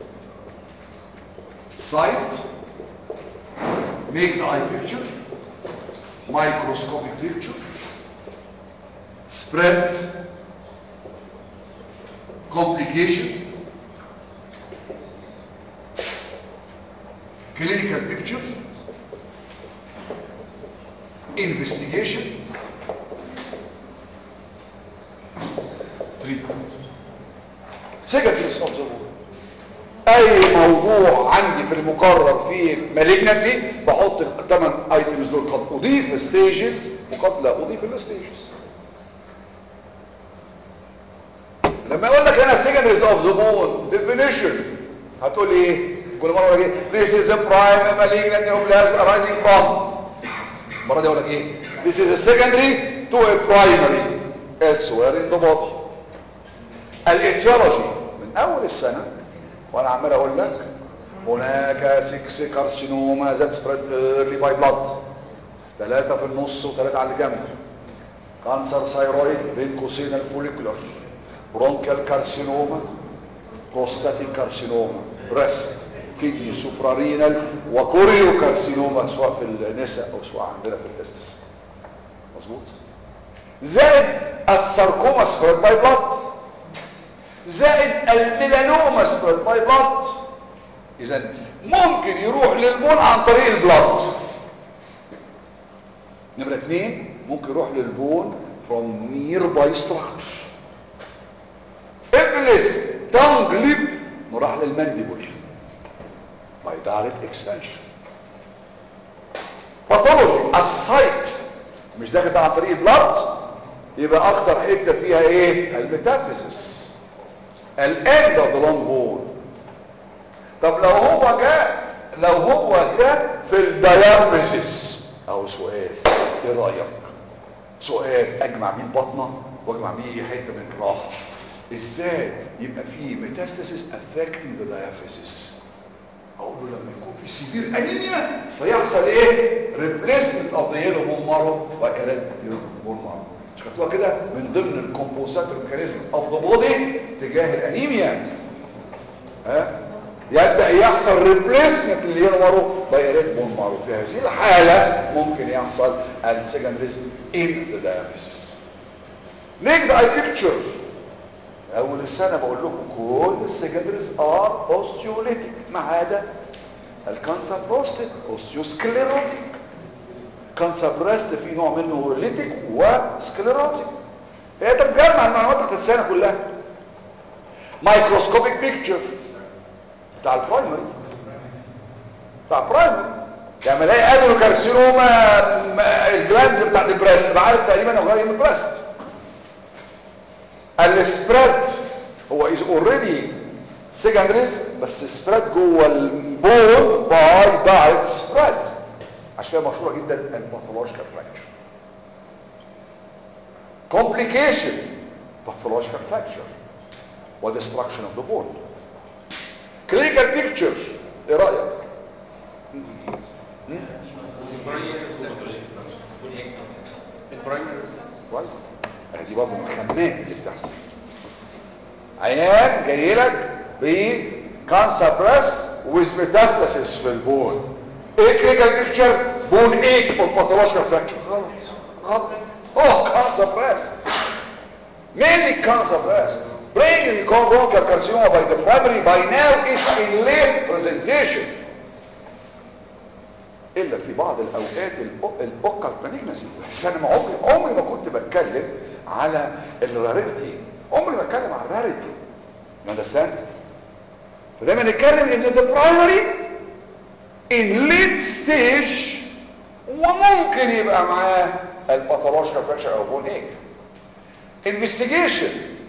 site make the eye picture microscopic picture spread complication clinical picture investigation treatment سيجاتريس اوف ذا اي موضوع عندي في المقرر في مالجنسي بحط الثمان ايتمز دول قد اضيف ستيجز وقد لا اضيف الستيجز لما يقول لك هنا سيجاتريس اوف ذا بون ديفينيشن هتقول لي ايه كل مره اقول لك ايه this is a prime malignant neoplasm arising from المره دي اقول لك ايه this is a secondary to a primary elsewhere in the body الاتيولوجي من اول السنه وانا عمال اقول لك هناك 6 كارسينوما ذات سبريد ايرلي باي بلاد ثلاثه في النص وثلاثه على الجنب كانسر ثايرويد بين قوسين الفوليكولر برونكال كارسينوما بروستاتيك كارسينوما بريست كدني سوبرارينال وكوريو كارسينوما سواء في النساء او سواء عندنا في التستس مظبوط زائد الساركوما سبريد باي بلاد زائد الميلانوما سبريد باي بلاد اذا ممكن يروح للبون عن طريق البلاد نمرة اتنين ممكن يروح للبون from nearby structure ابلس تانج ليب نروح للمانديبول by direct extension باثولوجي السايت مش داخل ده عن طريق البلاد يبقى اكتر حته فيها ايه الميتافيزيس الاند اوف ذا لونج بول طب لو هو جاء لو هو جاء في الديافيزيس او سؤال ايه رايك سؤال اجمع بيه البطنه واجمع بيه ايه حته من الجراحه ازاي يبقى في ميتاستاسيس افكتنج ذا دايافيزيس اقول له لما يكون في سيفير انيميا فيحصل ايه ريبليسمنت اوف ذا يلو بون مارو وكرات يلو بون مارو مش خدتوها كده من ضمن الكومبوزات ميكانيزم اوف ذا بودي تجاه الانيميا ها يبدا يحصل ريبليسمنت لليلو مارو بايريت بون مارو في هذه الحاله ممكن يحصل السكندريز ان ذا دايافيزيس make the eye picture اول السنه بقول لكم كل السكندريز ار اوستيوليتيك ما عدا الكانسر بروستيت اوستيوسكليروتيك كانسر بريست في نوع منه ليتيك وسكليروتيك هي انت بتجمع المعلومات بتاعت السنه كلها مايكروسكوبيك بيكتشر بتاع البرايمري بتاع البرايمري يعني الاقي ادرو كارسينوما الجلاندز بتاعت البريست بعرف تقريبا هو جاي من البريست السبريد هو از اوريدي سيكندريز بس سبريد جوه البول باي دايركت سبريد عشان كده مشهوره جدا الباثولوجيكال فراكشر complication pathological fracture وديستراكشن اوف ذا بون clinical picture ايه رايك كويس دي برضه من الخمات اللي بتحصل عيان جاي لك بكانسر بريست ويز ميتاستاسيس في البون ايه كلينيكال بيكتشر بون ايك اور باثولوجيكال فراكشر غلط غلط هو كانسر بريست mainly cancer breast bringing colorectal carcinoma by the primary by now is in late presentation الا في بعض الاوقات الاوكال مالجنسي بس انا ما عمري عمري ما كنت بتكلم على الراريتي عمري ما اتكلم على الراريتي you understand فدايما نتكلم ان the primary in late stage وممكن يبقى معاه الباثولوجيكال فراكشر او بون ايك investigation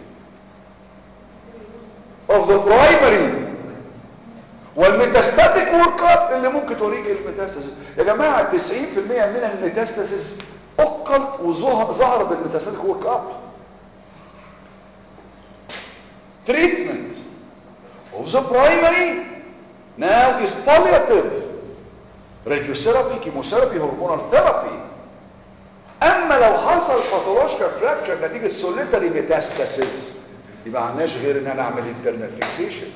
of the primary والميتاستاتيك ورك اب اللي ممكن توريك الميتاستاسيس يا جماعه 90% من الميتاستاسيس اقلت وظهر بالميتاستاتيك ورك اب treatment of the primary now is palliative radiotherapy chemotherapy hormonal therapy اما لو حصل باثولوجيكال فراكشر نتيجه سوليتري ميتاستاسيس يبقى ما عندناش غير ان انا اعمل انترنال فيكسيشن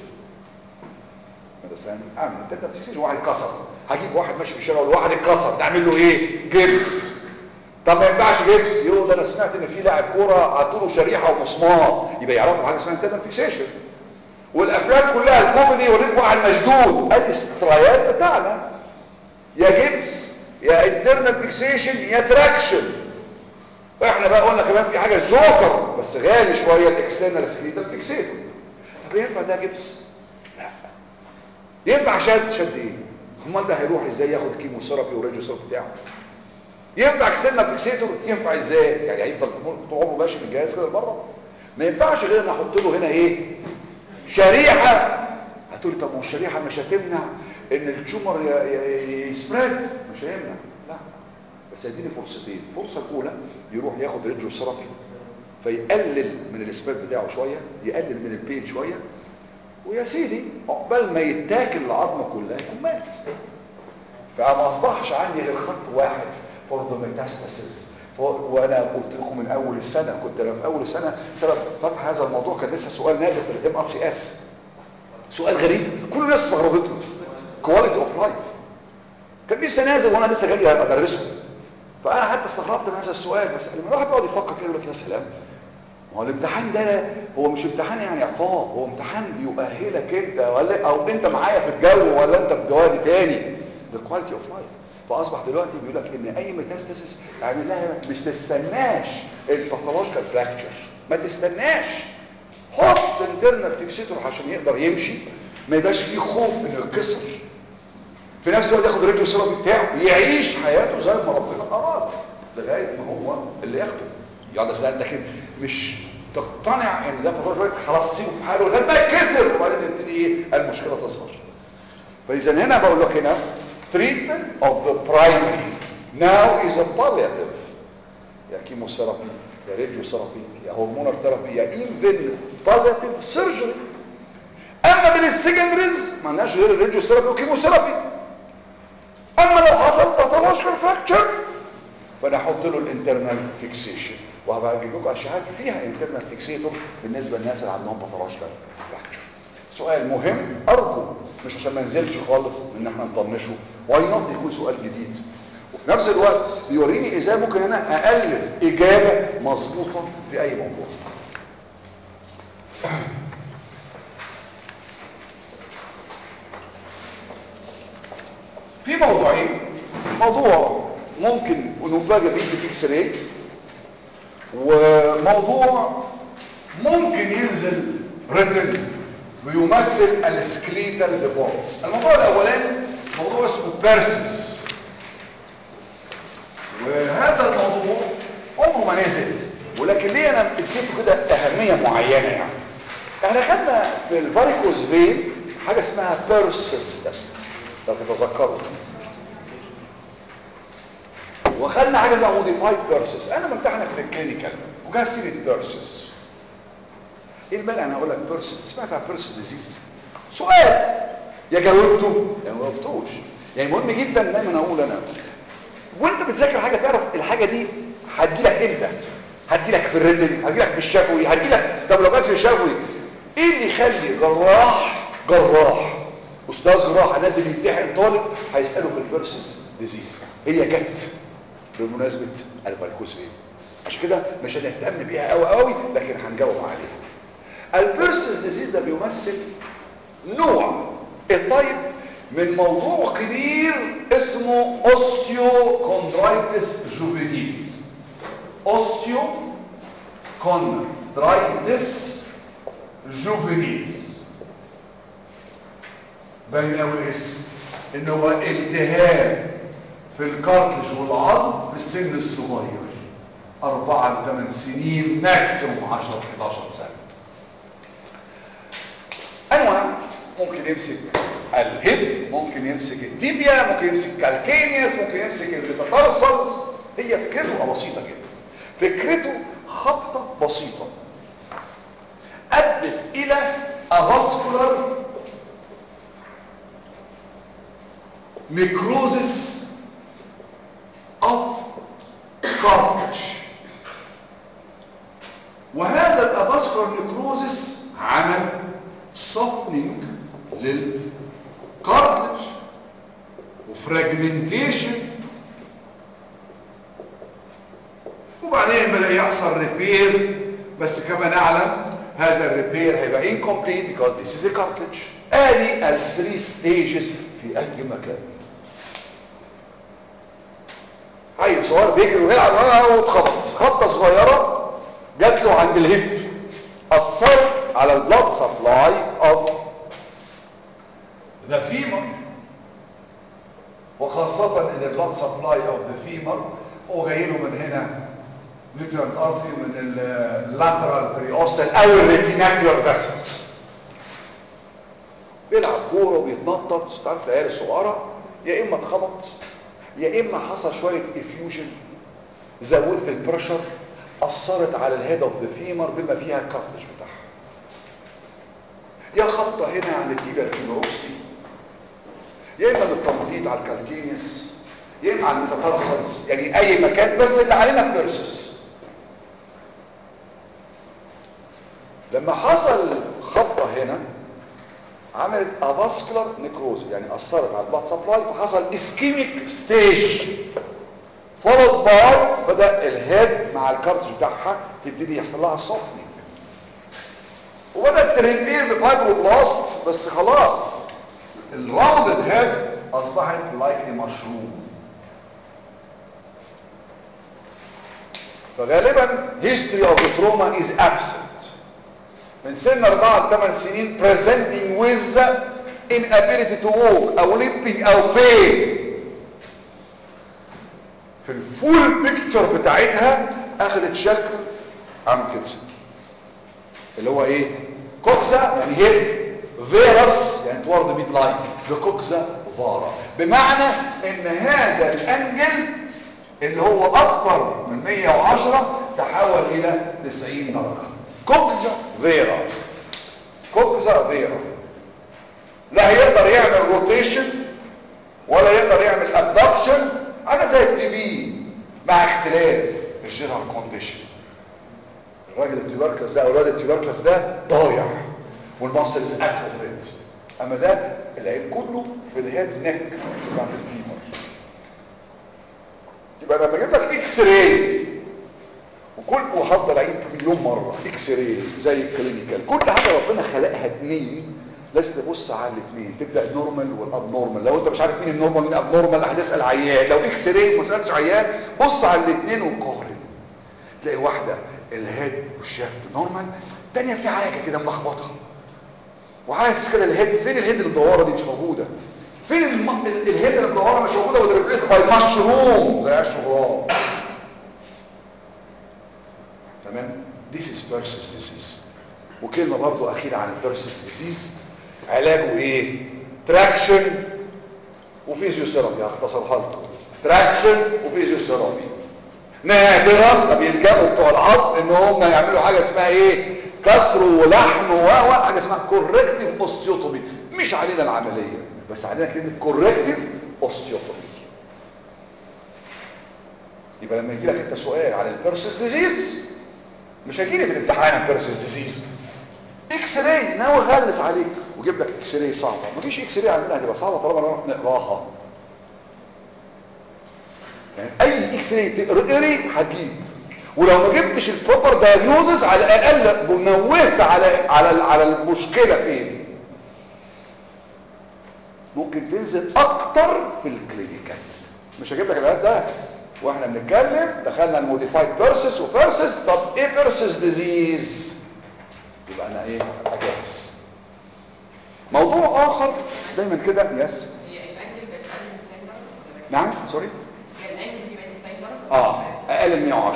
بس انا اعمل انترنال فيكسيشن واحد اتكسر هجيب واحد ماشي في الشارع واحد اتكسر تعمل له ايه جبس طب ما ينفعش جبس يقول ده انا سمعت ان في لاعب كوره حطوا له شريحه ومسمار يبقى يعرفوا حاجه اسمها انترنال فيكسيشن والافلام كلها الكوميدي يوريك واحد مشدود ادي السترايات بتاعنا يا جبس يا انترنال فيكسيشن يا تراكشن احنا بقى قلنا كمان في حاجه جوكر بس غالي شويه الاكسترنال سكريتال فيكسيتور طب ينفع ده جبس لا ينفع شد شد ايه امال ده هيروح ازاي ياخد كيمو ثيرابي وراديو ثيرابي بتاعه ينفع اكسترنال فيكسيتور ينفع ازاي يعني هيفضل طول عمره ماشي بالجهاز كده بره ما ينفعش غير ان احط له هنا ايه شريحه هتقول طب ما الشريحه مش هتمنع ان التيومر يسبريد مش هيمنع لا بس اديني فرصتين الفرصه الاولى يروح ياخد راديو ثيرابي فيقلل من السبريد بتاعه شويه يقلل من البين شويه ويا سيدي عقبال ما يتاكل العظمه كلها يكون مات فما اصبحش عندي غير خط واحد فور ذا ميتاستاسيس وانا قلت لكم من اول السنه كنت انا في اول السنه سبب فتح هذا الموضوع كان لسه سؤال نازل في الام ار سي اس سؤال غريب كل الناس استغربته كواليتي اوف لايف كان لسه نازل وانا لسه جاي ادرسه فانا حتى استغربت من هذا السؤال بس لما الواحد بيقعد يفكر كده يقول لك يا سلام ما هو الامتحان ده هو مش امتحان يعني عقاب هو امتحان بيؤهلك انت ولا او انت معايا في الجو ولا انت في جوادي تاني ده كواليتي اوف لايف فاصبح دلوقتي بيقول لك ان اي ميتاستاسيس اعمل لها مش تستناش الباثولوجيكال فراكتشر ما تستناش حط انترنال فيكسيتور عشان يقدر يمشي ما يبقاش فيه خوف انه يتكسر في نفس الوقت ياخد راديو ثيرابي بتاعه يعيش حياته زي ما ربنا اراد لغايه ما هو اللي ياخده يعني ده لكن مش تقتنع ان ده باثولوجيكال خلاص سيبه في حاله لغايه ما يتكسر وبعدين يبتدي ايه المشكله تظهر فاذا هنا بقول لك هنا treatment of the primary now is a palliative يا كيموثيرابي يا راديوثيرابي يا هرمونال ثيرابي يا even palliative surgery اما من السكندريز ما لناش غير الراديوثيرابي والكيموثيرابي اما لو حصل باثولوجيكال فراكتشر فانا احط له الانترنال فيكسيشن وهبقى اجيب لكم اشعات فيها انترنال فيكسيتور بالنسبه للناس اللي عندهم باثولوجيكال فراكتشر سؤال مهم ارجو مش عشان ما ننزلش خالص ان احنا نطنشه واي نوت يكون سؤال جديد وفي نفس الوقت بيوريني ازاي ممكن انا الف اجابه مظبوطه في اي موضوع موضوعين موضوع ممكن نفاجئ بيه في الاكس راي وموضوع ممكن ينزل ريتن ويمثل السكليتال ديفورمز الموضوع الاولاني موضوع اسمه بيرسس وهذا الموضوع عمره ما نزل ولكن ليه انا اديته كده اهميه معينه يعني احنا خدنا في الفاريكوز فين حاجه اسمها بيرسس تيست لو تتذكروا وخدنا حاجه اسمها موديفايد بيرسس انا ممتحنك في الكلينيكال وجاء سيره بيرسس ايه المانع انا اقول لك بيرسس سمعت عن بيرسس ديزيز سؤال يا جاوبته يا ما جاوبتوش يعني مهم جدا دايما اقول انا وانت بتذاكر حاجه تعرف الحاجه دي هتجيلك امتى هتجيلك في الريتن هتجيلك في الشفوي هتجيلك طب لو جت في الشفوي ايه اللي يخلي جراح جراح استاذ جراح نازل يمتحن طالب هيساله في البيرسس ديزيز هي جت بمناسبه الفاريكوز فين عشان كده مش هنهتم بيها قوي قوي لكن هنجاوب عليها البيرسس ديزيز ده بيمثل نوع الطيب من موضوع كبير اسمه اوستيوكوندرايتس جوفينيلز اوستيوكوندرايتس جوفينيلز باين قوي الاسم ان هو التهاب في الكارتلج والعظم في السن الصغير 4 ل 8 سنين ماكسيموم 10 11 سنه انواع ممكن يمسك الهب ممكن يمسك التيبيا ممكن يمسك كالكينيس ممكن يمسك الميتاتارسلز هي فكرته بسيطه جدا فكرته خبطه بسيطه ادت الى افاسكولار necrosis of cartilage وهذا الافاسكولار نيكروزس عمل softening للكارتلج وفراجمنتيشن وبعدين بدا يحصل ريبير بس كما نعلم هذا الريبير هيبقى incomplete because this is a cartilage ادي الثري ستيجز في اي مكان عيل صغير بيجري ويلعب واتخبط خبطه صغيره جات له عند الهب اثرت على البلاد سبلاي اوف ذا فيمر وخاصة ان البلاد سبلاي اوف ذا فيمر هو جاي له من هنا نيوترال ارتري ومن اللاترال بريوستال او الريتيناكولار فاسلز بيلعب كوره وبيتنطط تعرف العيال الصغيره يا اما اتخبط يا اما حصل شويه افيوجن زودت البريشر اثرت على الهيد اوف ذا فيمر بما فيها الكارتج بتاعها يا خبطه هنا عند التيبيا الفيمروستي يا اما بالتنطيط على الكالكينيس يا اما على الميتاتارسلز يعني اي مكان بس اللي علينا بيرسس لما حصل خبطه هنا عملت افاسكولار نيكروز يعني اثرت على البلاد سبلاي فحصل اسكيميك ستيج فولد باي بدا الهيد مع الكارتج بتاعها تبتدي يحصل لها سوفتنج وبدات تريبير بفايبروبلاست بس خلاص الراوندد هيد اصبحت لايك مشروم فغالبا history of the trauma is absent من سن 4 ل 8 سنين presenting with inability to walk او limping او pain في الفول بيكتشر بتاعتها اخذت شكل عامل كده اللي هو ايه كوكسا يعني هيب فيروس يعني توارد ميد لاين بكوكسا فارا بمعنى ان هذا الانجل اللي هو اكبر من 110 تحول الى 90 درجه كوكسا فيرا كوكسا فيرا لا هيقدر يعمل روتيشن ولا يقدر يعمل ابدكشن انا زي التي بي مع اختلاف الجنرال كونديشن الراجل التيوبركلس ده او الواد التيوبركلس ده ضايع والماسلز اتروفيت اما ده العين كله في الهيد نك بتاعت الفيمر يبقى لما اجيب لك اكس راي وكل وهفضل اعيد مليون مره اكس راي زي الكلينيكال كل حاجه ربنا خلقها اتنين لازم تبص على الاثنين تبدا النورمال والاب نورمال لو انت مش عارف مين النورمال مين الاب نورمال هتسال عيان لو اكس راي وما سالتش عيان بص على الاثنين وقارن تلاقي واحده الهيد والشافت نورمال الثانيه في حاجه كده ملخبطه وحاسس كده الهيد فين الهيد المدوره دي مش موجوده فين الم... ال- الهيد المدوره مش موجوده وريبليس باي مشروم زي الشغران تمام this is Persis disease وكلمة برضو أخيرة عن البيرسس ديزيز علاجه إيه تراكشن وفيزيوثيرابي هختصرها لكم تراكشن وفيزيوثيرابي نادرا ما بيلجأوا بتوع العظم ان هم يعملوا حاجة اسمها ايه كسر ولحم و و حاجة اسمها كوركتيف اوستيوتومي مش علينا العملية بس علينا كلمة كوركتيف اوستيوتومي يبقى لما يجي لك انت سؤال عن البيرسس ديزيز مش هيجيلي في الامتحان البيرسس ديزيز اكس راي ناوي غلس عليك وجيب لك اكس راي صعبه مفيش اكس راي عندنا هتبقى صعبه طالما نروح نقراها يعني اي اكس راي تقري هتجيب ولو ما جبتش البروبر دايجنوزس على الاقل نوهت على على على المشكله فين ممكن تنزل اكتر في الكلينيكال مش هجيب لك العلاج ده واحنا بنتكلم دخلنا الموديفايد بيرسس وبيرسس طب ايه بيرسس ديزيز يبقى انا ايه اجهز موضوع اخر دايما كده يس هي الانجل بقت اقل من 90 درجه ولا بقت- نعم سوري هي الانجل دي بقت 90 درجه اه اقل من 110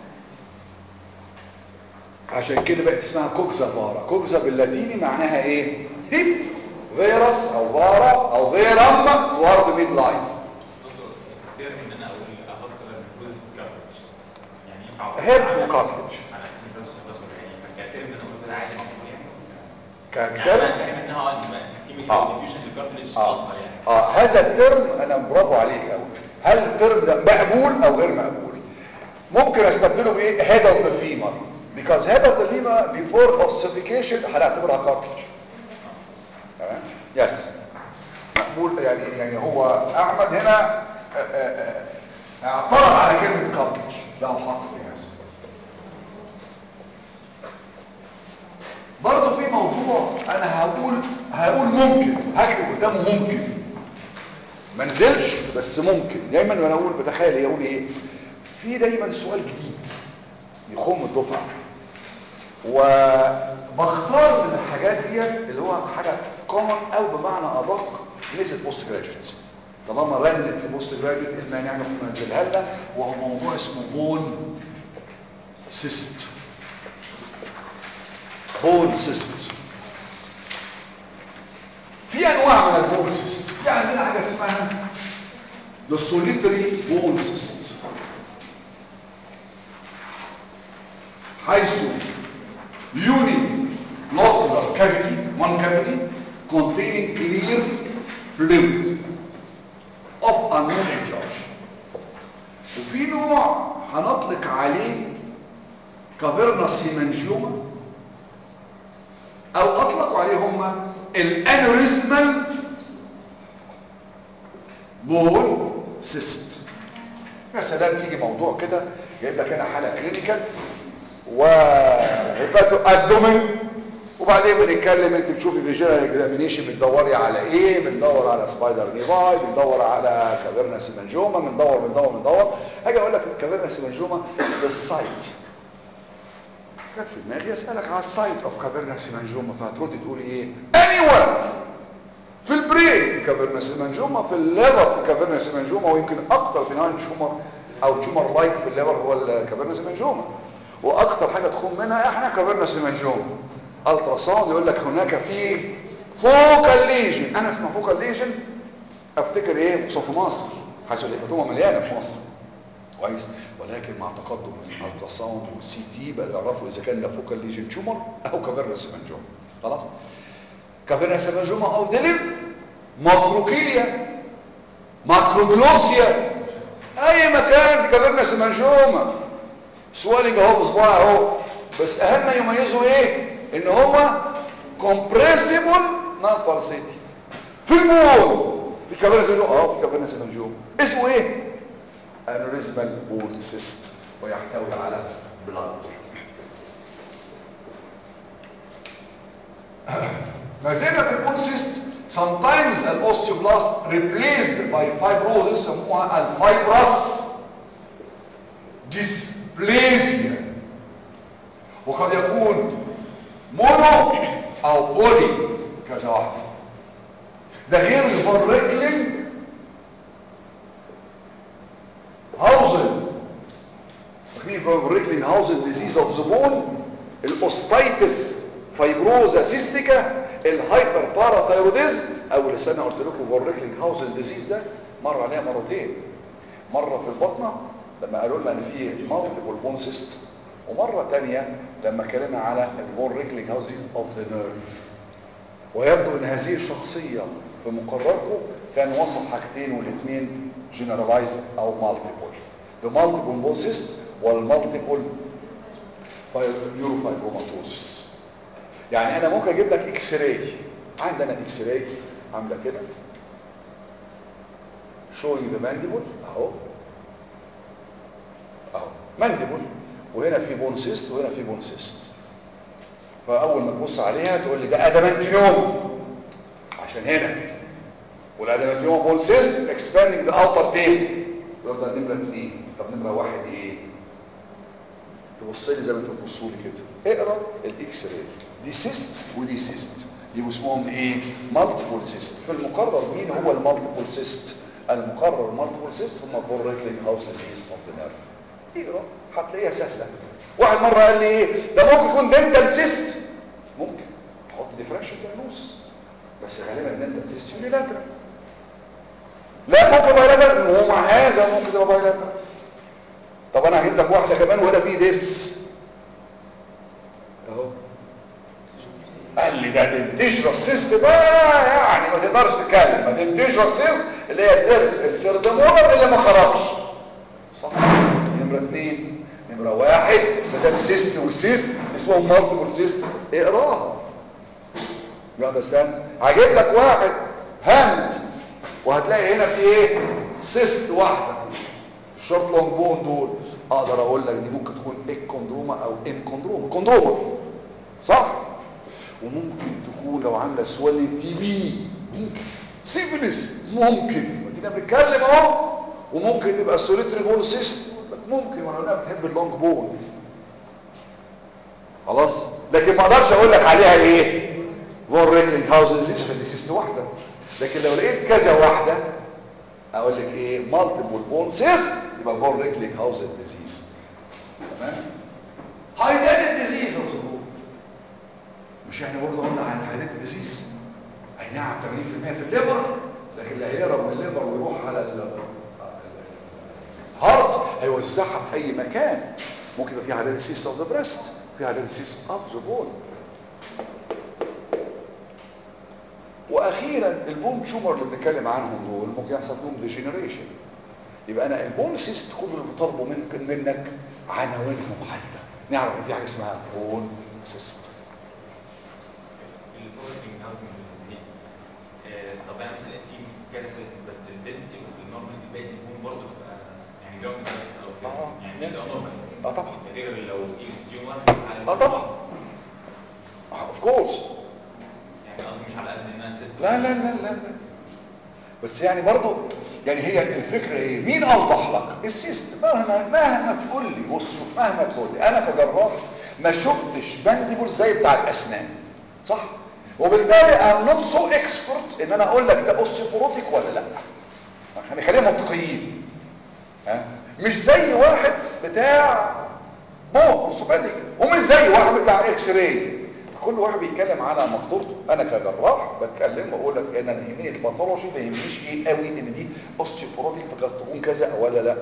عشان كده بقت اسمها كوكزا فارا كوكزا باللاتيني معناها ايه هيب فيروس او فارا او فيرم وارد ميد لاين الترم ان انا اقول افاسكولار نيكروز كافرج يعني ينفع هيب وكارتلج على اساس ان بس بس يعني كترم ان انا اقول كده عادي مقبول يعني يعني كترم انا فاهم انها اه اسكيميك آه. ديفيوجن للكارتلج آه. اصلا يعني اه هذا الترم انا برافو عليك قوي هل الترم ده مقبول او غير مقبول ممكن استبدله بايه head of the femur because head of the femur before ossification هنعتبرها cartilage تمام يس مقبول يعني يعني هو احمد هنا آه، آه، آه، اعترض على كلمه cartilage له حق في هذا برضه في موضوع انا هقول هقول ممكن هكتب قدامه ممكن ما نزلش بس ممكن دايما وانا اقول بتخيل يقول ايه في دايما سؤال جديد يخم الدفعه وبختار من الحاجات ديت اللي هو حاجه كومن او بمعنى ادق نزل بوست جراجويتس طالما رنت في بوست جراجويت اما نعمل ننزلها لنا وهو موضوع اسمه بون سيست بون سيست في انواع من البون سيست في عندنا حاجه اسمها the solitary bone cyst حيث unilocular cavity one cavity containing clear fluid of unknown etiology وفي نوع هنطلق عليه كافيرنس هيمانجيوما او اطلقوا عليه هم الانوريزمال بول سيست يا سلام تيجي موضوع كده جايب لك انا حاله كلينيكال وهيباتو ابدومين وبعدين بنتكلم انت بتشوفي فيجوال اكزامينيشن بتدوري على ايه بندور على سبايدر نيفاي بندور على كافيرنا سيمانجوما بندور بندور بندور هاجي اقول لك الكافيرنا سيمانجوما السايت جت في دماغي اسالك على السايت اوف كافيرنا سيمانجوما فهترد تقولي ايه anywhere في البرين في كافيرنا سيمانجوما في الليفر في كافيرنا سيمانجوما ويمكن اكتر في نوع تيومر او تيومر لايك في الليفر هو الكافيرنا سيمانجوما واكتر حاجه تخون منها احنا كافيرنا سيمانجوما الترا ساوند يقول لك هناك في فوكال ليجن انا اسمع فوكال ليجن افتكر ايه خصوصا في مصر حيث الهيباتوما مليانه في مصر كويس ولكن مع تقدم الالترا ساوند والسي تي بقى يعرفوا اذا كان ده فوكال ليجن تيومر او كافيرنا سيمانجوما خلاص كافيرنا سيمانجوما او ديلم ماكروكيليا ماكروجلوسيا اي مكان في كافيرنا سيمانجوما سوالينج اهو بصباع اهو بس اهم ما يميزه ايه ان هما كومبريسيبل نون بالسيتي في البول في كافيرنا سيمانجوما اه في كافيرنا سيمانجوما اسمه ايه انوريزمال بول سيست ويحتوي على بلاد ما زلنا في البون سيست sometimes الاوستيوبلاست replaced by fibrosis يسموها الفايبرس ديسبليزيا وقد يكون مونو او بولي كذا واحده ده غير الفوريكلينج هاوزن فاكرين الفوريكلينج هاوزن ديزيز اوف ذا بون الاوستايتس فايبروزا سيستيكا الهايبر باراثايروديزم اول سنه قلت لكم فوريكلينج هاوزن ديزيز ده مر عليها مرتين مره في البطنه لما قالوا لنا ان في مالتيبل بون سيست ومره ثانيه لما اتكلمنا على الفوريكلينج هاوزن ديزيز اوف ذا نيرف ويبدو ان هذه الشخصيه في مقرركم كان وصف حاجتين والاثنين جنرالايزد او مالتيبل المالتيبل بون سيست والمالتيبل نيوروفايبروماتوزس يعني انا ممكن اجيب لك اكس راي عندنا اكس راي عامله كده showing the mandible اهو اهو مانديبل وهنا في بون سيست وهنا في بون سيست فاول ما تبص عليها تقول لي ده ادامنتينوم عشان هنا والادامنتينوم بون سيست expanding the outer tail يفضل نمره اثنين طب نمره واحد ايه تبص لي زي ما انت بتبصوا لي كده اقرا الاكس راي دي سيست ودي سيست دي اسمهم ايه مالتيبل سيست في المقرر مين هو المالتيبل سيست المقرر المالتيبل سيست هم البوريكلينج هاوس ديزيز اوف ذا نيرف اقرا هتلاقيها سهله واحد مره قال لي ايه ده ممكن يكون دنتال سيست ممكن تحط ديفراكشن دايجنوس بس غالبا دنتال سيست يونيلاترال لا ممكن بايلاترال ومع هذا ممكن تبقى بايلاترال طب انا هجيب لك واحده كمان وهنا في ضرس اهو قال لي ده دنتيجرال سيست بقى يعني ما تقدرش تتكلم ما دنتيجرال سيست اللي هي الضرس السيردمولر اللي ما خرجش صح نمره اثنين نمره واحد ما دام سيست وسيست اسمهم مالتيبل سيست اقراها يو اندرستاند هجيب لك واحد هاند وهتلاقي هنا في ايه سيست واحده الشورت لونج بون دول اقدر اقول لك دي ممكن تكون اكوندروما او انكوندروما كوندروما صح وممكن تكون لو عامله سوالين تي بي ممكن سيفلس ممكن ودينا بنتكلم اهو وممكن تبقى سوليتري بون سيست ممكن وانا انا بحب اللونج بون خلاص لكن ما اقدرش اقول لك عليها ايه فون ريكلينج هاوس ديزيز عشان دي سيست واحده لكن لو لقيت كذا واحده اقول لك ايه مالتيبل بون سيست يبقى فون ريكلينج هاوس ديزيز تمام هايداتد ديزيز اوف ذا مش احنا برضه قلنا عن هايداتد ديزيز اي نعم 80% في الليفر لكن اللي هيهرب من الليفر ويروح على الهارت هيوزعها في اي مكان ممكن يبقى في هايداتد سيست اوف ذا بريست في هايداتد سيست اوف ذا بون واخيرا البون تيومر اللي بنتكلم عنهم دول ممكن يحصل فيهم ديجنريشن يبقى انا البون سيست كل اللي بطالبه منك منك عناوينهم حتى نعرف ان في حاجه اسمها بون سيست البورتنج هاوسنج ديزيز طب انا مثلا لقيت فيه كذا سيستم بس الدنسيتي في النورمال باقي البون برضه تبقى يعني جراوند بس او كده آه، يعني ماشي. مش ده نورمال اه طبعا غير لو في تيومر اه طبعا اوف كورس يعني قصدي مش على قد ان انا سيستم لا لا لا لا لا بس يعني برضو يعني هي الفكرة ايه مين اوضح لك السيست مهما مهما تقول لي بص شوف مهما تقول لي انا كجراح ما شفتش بانديبل زي بتاع الاسنان صح وبالتالي ام نوت سو اكسبرت ان انا اقول لك ده اوستيوبروتيك ولا لا عشان خلينا منطقيين ها مش زي واحد بتاع بون اوستيوباتيك ومش زي واحد بتاع اكس راي كل واحد بيتكلم على مقدرته انا كجراح بتكلم واقول لك ان انا يهمني الباثولوجي ما يهمنيش ايه قوي ان دي اوستيوبروتيك فقد تكون كذا ولا لا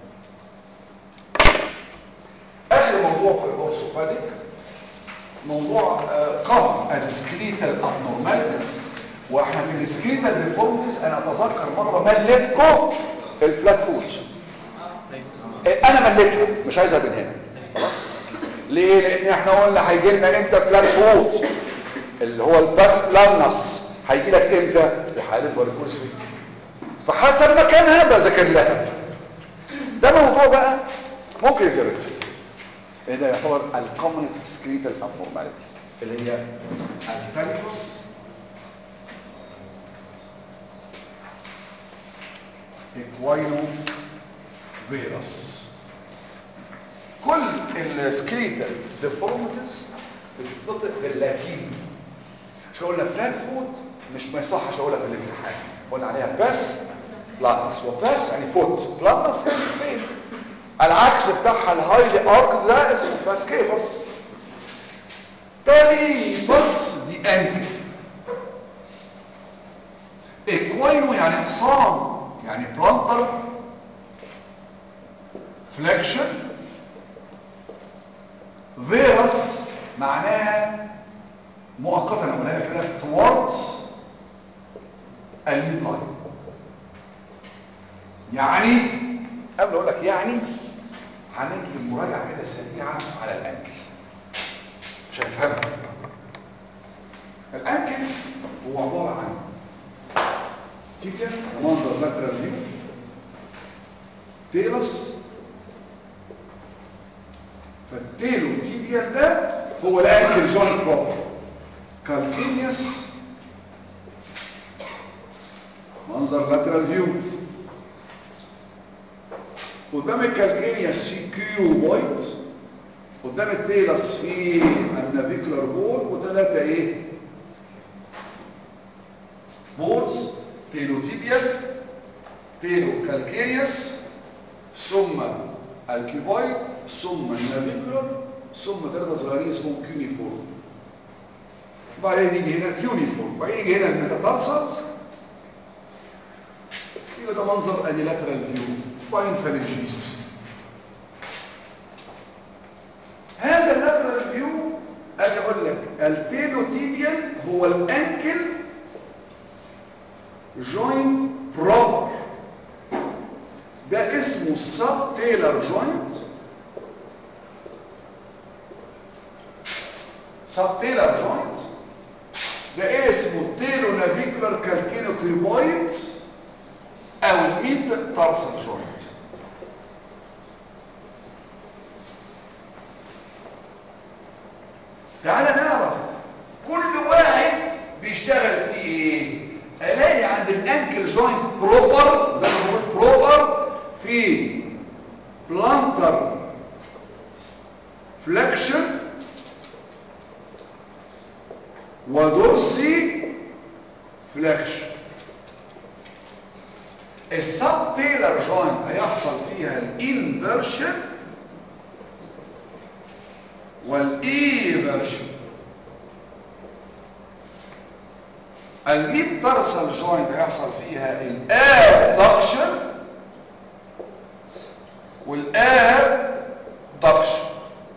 اخر موضوع في الاورثوباتيك موضوع كومن از سكليتال ابنورماليتيز واحنا في السكليتال ديفورميتيز انا اتذكر مره مليتكم الفلات فوت انا مليتها مش عايزها من هنا خلاص ليه لان احنا قلنا هيجي لنا امتى فلات فوت اللي هو الباس بلانس هيجي لك امتى في حاله فاريكوز فحسب مكانها بذاكر لها ده موضوع بقى ممكن يزرد ايه ده يعتبر الكومنست سكريتال ابنورماليتي اللي هي الفاليكوس ايكواينو فيروس كل السكيتال ديفورميتيز بتتنطق باللاتيني مش قلنا فلات فوت مش ما يصحش اقولها في الامتحان قلنا عليها بس بلانس وبس يعني فوت بلانس يعني فين العكس بتاعها الهايلي ارك ده اسمه باسكيفس تالي بس دي انكل اكوينو يعني اقسام يعني بلانتر فليكشن فيروس معناها مؤقتا اقولها كده towards الميد لاين يعني قبل اقول لك يعني هنيجي مراجعه كده سريعه على الانكل مش هنفهمها الانكل هو عباره عن تيبيا منظر لاترال فيو تيلس فالتيلو تيبيا ده هو الانكل جوينت بروبر كالكينيوس منظر لاترال فيو قدام الكالكينيوس في كيوبويد قدام التيلس في النافيكولار بول وثلاثه ايه بولز تيلو تيبيا تيلو كالكينيوس ثم الكيوبويد ثم النافيكولار ثم ثلاثه صغيرين اسمهم كيونيفورم بعدين يجي هنا كيونيفورم بعدين يجي هنا الميتاتارسلز يبقى ده منظر ادي لاترال فيو وبعدين فالنجيس هذا اللاترال فيو اجي اقول لك التيلوتيبيال هو الانكل جوينت بروبر ده اسمه السب تيلر جوينت سب تيلر جوينت ده اسمه التيلو نافيكولار كالكينوكيبويد او الميد تارسل جوينت تعالى نعرف كل واحد بيشتغل في ايه الاقي عند الانكل جوينت بروبر ده بنقول بروبر في بلانتر فلكشن ودورسي فلكشن السب تيلر جوينت هيحصل فيها الانفرشن والايفرشن الميد ترسل جوينت هيحصل فيها الابدكشن والابدكشن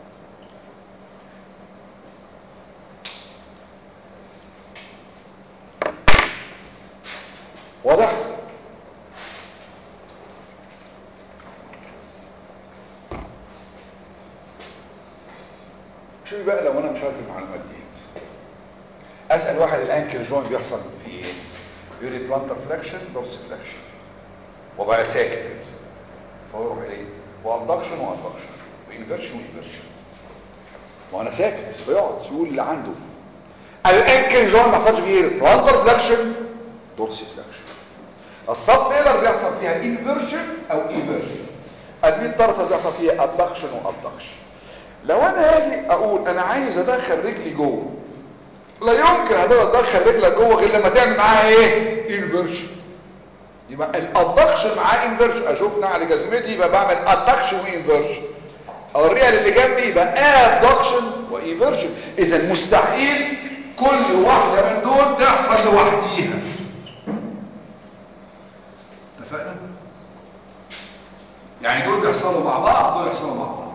واضح شوف بقى لو انا مش عارف المعلومات ديت اسال واحد الانكل جوين بيحصل في ايه يقول لي بلانتر فلكشن دورس فلكشن وبقى ساكت فاروح اليه وابدكشن وابدكشن وانفرشن وانفرشن وانا ساكت بيقعد يقول اللي عنده الانكل جوين ما حصلش فيه ايه بلانتر فلكشن دورس فلكشن السب تيلر بيحصل فيها انفرشن او ايفرشن الميد ترسل بيحصل فيها ابدكشن وابدكشن لو انا هاجي اقول انا عايز ادخل رجلي جوه لا يمكن هتقدر تدخل رجلك جوه غير لما تعمل معاها ايه انفرشن يبقى الادكشن معاه انفرشن اشوف نعل جزمتي يبقى بعمل ادكشن وانفرشن اوريها للي جنبي يبقى ادكشن وانفرشن اذا مستحيل كل واحده من دول تحصل لوحديها اتفقنا يعني دول بيحصلوا مع بعض دول يحصلوا مع بعض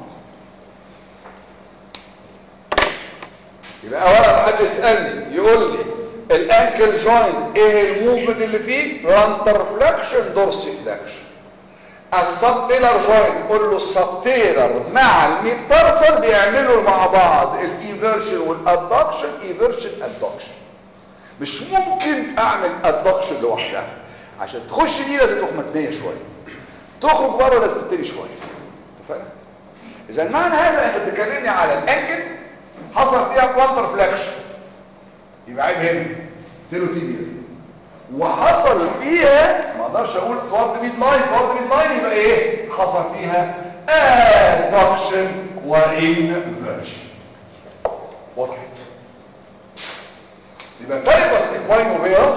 يبقى اولا حد يسالني يقول لي الانكل جوينت ايه الموفمنت اللي فيه رانتر فلكشن دورسي فلكشن السب تيلر جوينت قول له السب تيلر مع الميتارسل بيعملوا مع بعض الانفيرشن والادكشن انفيرشن ادكشن مش ممكن اعمل ادكشن لوحدها عشان تخش دي لازم تروح متنيه شويه تخرج بره لازم تبتدي شويه اتفقنا اذا معنى هذا انت بتكلمني على الانكل حصل فيها بلانتر فلاكشن يبقى عيب هنا تيلو تيبيا وحصل فيها ما اقدرش اقول توارد ميد لاين توارد ميد لاين يبقى ايه حصل فيها ادكشن وانفرجن وضحت يبقى تايبس اكواينوفيروس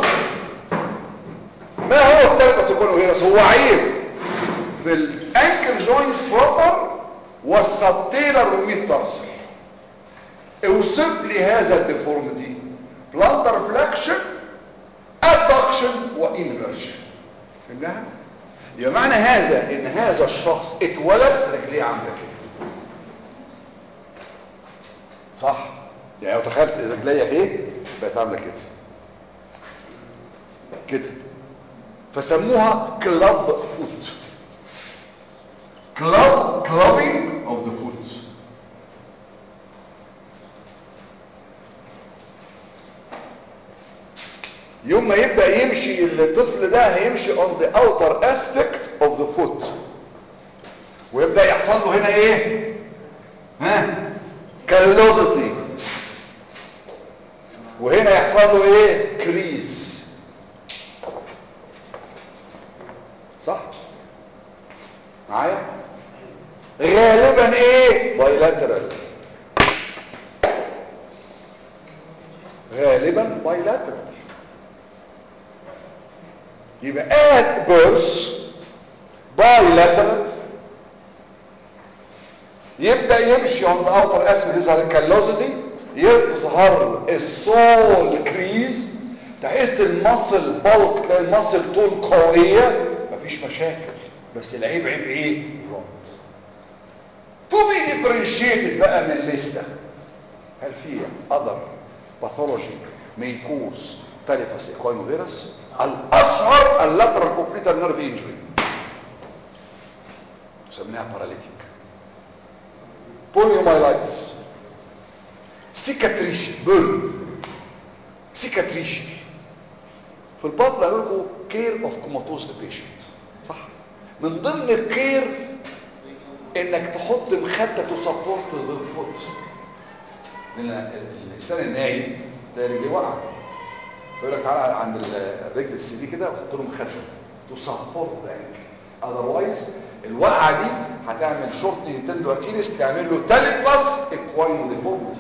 ما هو التايبس اكواينوفيروس هو عيب في الانكل جوينت بروبر والسبتيلر والميد تارسل اوصف لي هذا الديفورميتي بلانتر فلاكشن ادكشن وانفرجن فهمناها يبقى معنى هذا ان هذا الشخص اتولد رجليه عامله كده صح يعني لو تخيلت رجليا ايه بقت عامله كده كده فسموها كلاب فوت كلاب كلابينج اوف ذا فوت يوم ما يبدأ يمشي الطفل ده هيمشي on the outer aspect of the foot ويبدأ يحصل له هنا ايه ها كالوزيتي وهنا يحصل له ايه كريز صح معايا غالبا ايه بايلاترال غالبا بايلاترال يبقى at birth bilateral يبدأ يمشي on the outer aspect يظهر الكالوزيتي يظهر السول كريز تحس المصل بلق تلاقي المصل طول قوية مفيش مشاكل بس العيب عيب ايه front to be differentiated بقى من الليستة هل في other pathology may cause تاليفاس اكواينوفيروس الاشهر اللاترال كوبليتال نيرف انجري سميناها باراليتيك بوليومايلايتس سيكاتريشن بيرن سيكاتريشن في البطن قالوا لكم كير اوف كوماتوز بيشنت صح من ضمن الكير انك تحط مخده تسبورت للفوت لان الانسان النايم تلاقي رجليه واقعه فيقول لك تعالى عند الرجل السي دي كده وحط له مخده تسبورت الانكل اذروايز الوقعه دي هتعمل شورت نينتندو اكيليس تعمل له تالت باس اكواينو ديفورميتي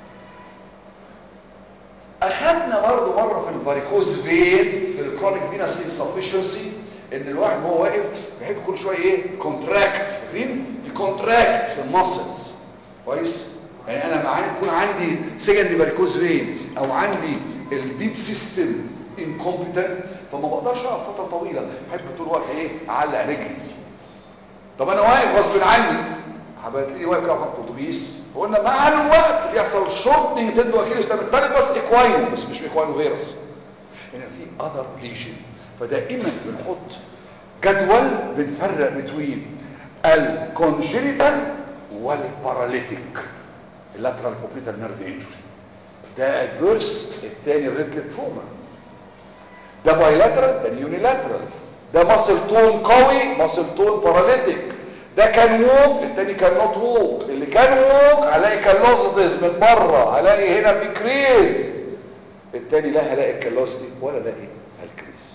اخدنا برضو مره في الفاريكوز فين في الكرونيك فينس انسفشنسي ان الواحد وهو واقف بيحب كل شويه ايه كونتراكت فاكرين يكونتراكت الماسلز كويس يعني انا معايا يكون عندي سكندري فاريكوز فين او عندي الديب سيستم انكومبتنت فما بقدرش اقف فتره طويله بحب طول الوقت ايه اعلق رجلي طب انا واقف غصب عني هبقى تلاقيني واقف كده في اتوبيس قلنا مع الوقت بيحصل شورتنج تدو اكيلس ده بالتالي بس اكواينو بس مش اكواينو فيروس هنا في اذر ليجن فدائما بنحط جدول بنفرق بين الكونجينيتال والباراليتيك اللاترال كوبليتال نيرف انجري ده ادفيرس الثاني الريتلت تروما ده بايلاترال ده يونيلاترال ده ماسل تون قوي ماسل تون باراليتيك ده كان ووك التاني كان نوت ووك اللي كان ووك هلاقي كالوزيتيز من بره هلاقي هنا في كريز التاني لا هلاقي الكالوزيتي ولا الاقي الكريز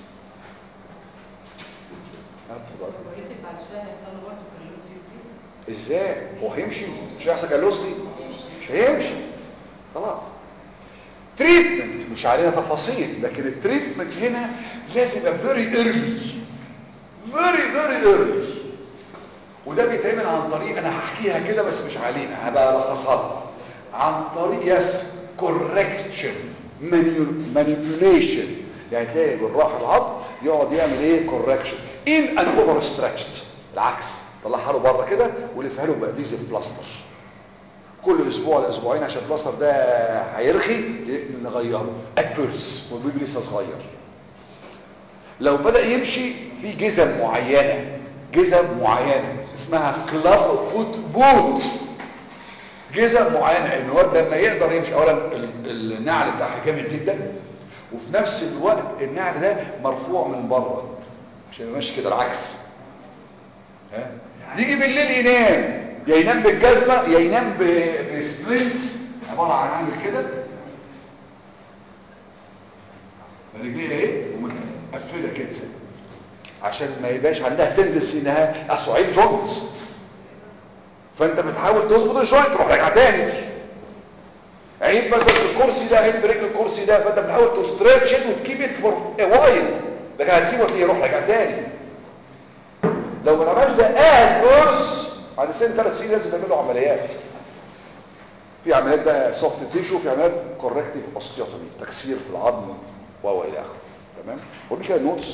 الباراليتيك بعد شويه هيحصل له برضه كاريوستي وكريز ازاي هو هيمشي مش هيحصل كالوزيتي مش هيمشي خلاص تريتمنت مش علينا تفاصيل لكن التريتمنت هنا لازم يبقى فيري ايرلي فيري فيري ايرلي وده بيتعمل عن طريق انا هحكيها كده بس مش علينا هبقى الخصها لكم. عن طريق يس كوركشن مانيبيوليشن يعني تلاقي جراح العظم يقعد يعمل ايه كوركشن ان ان اوفر ستريتشد العكس طلعها له بره كده ولفها له باديزيف بلاستر كل اسبوع لاسبوعين عشان البلاستر ده هيرخي نغيره ادبرس والبيبي لسه صغير لو بدا يمشي في جزم معينه جزم معينه اسمها كلاب فوت بوت جزم معينه الواد لما يقدر يمشي اولا ال- النعل بتاعها جامد جدا وفي نفس الوقت النعل ده مرفوع من بره عشان ماشي كده العكس ها يجي بالليل ينام يا ينام بالجزمه يا ينام ب- بسبرنت عباره عن عامل كده رجليه ايه ومن قفلها كده عشان ما يبقاش عندها تندس انها اصل عيب جوينت فانت بتحاول تظبط الجوينت تروح راجع تاني عيب مثلا في الكرسي ده عيب في رجل الكرسي ده فانت بتحاول تستريتش وتكيب ات فور وايل لكن هتسيبه تلاقيه يروح راجع تاني لو ما تعملش ده قاعد كورس بعد سن ثلاث سنين لازم تعمل له عمليات في عمليات بقى سوفت تيشو في عمليات كوركتيف اوستيوتومي تكسير في العظم و الى اخره تمام قول لي كده النوتس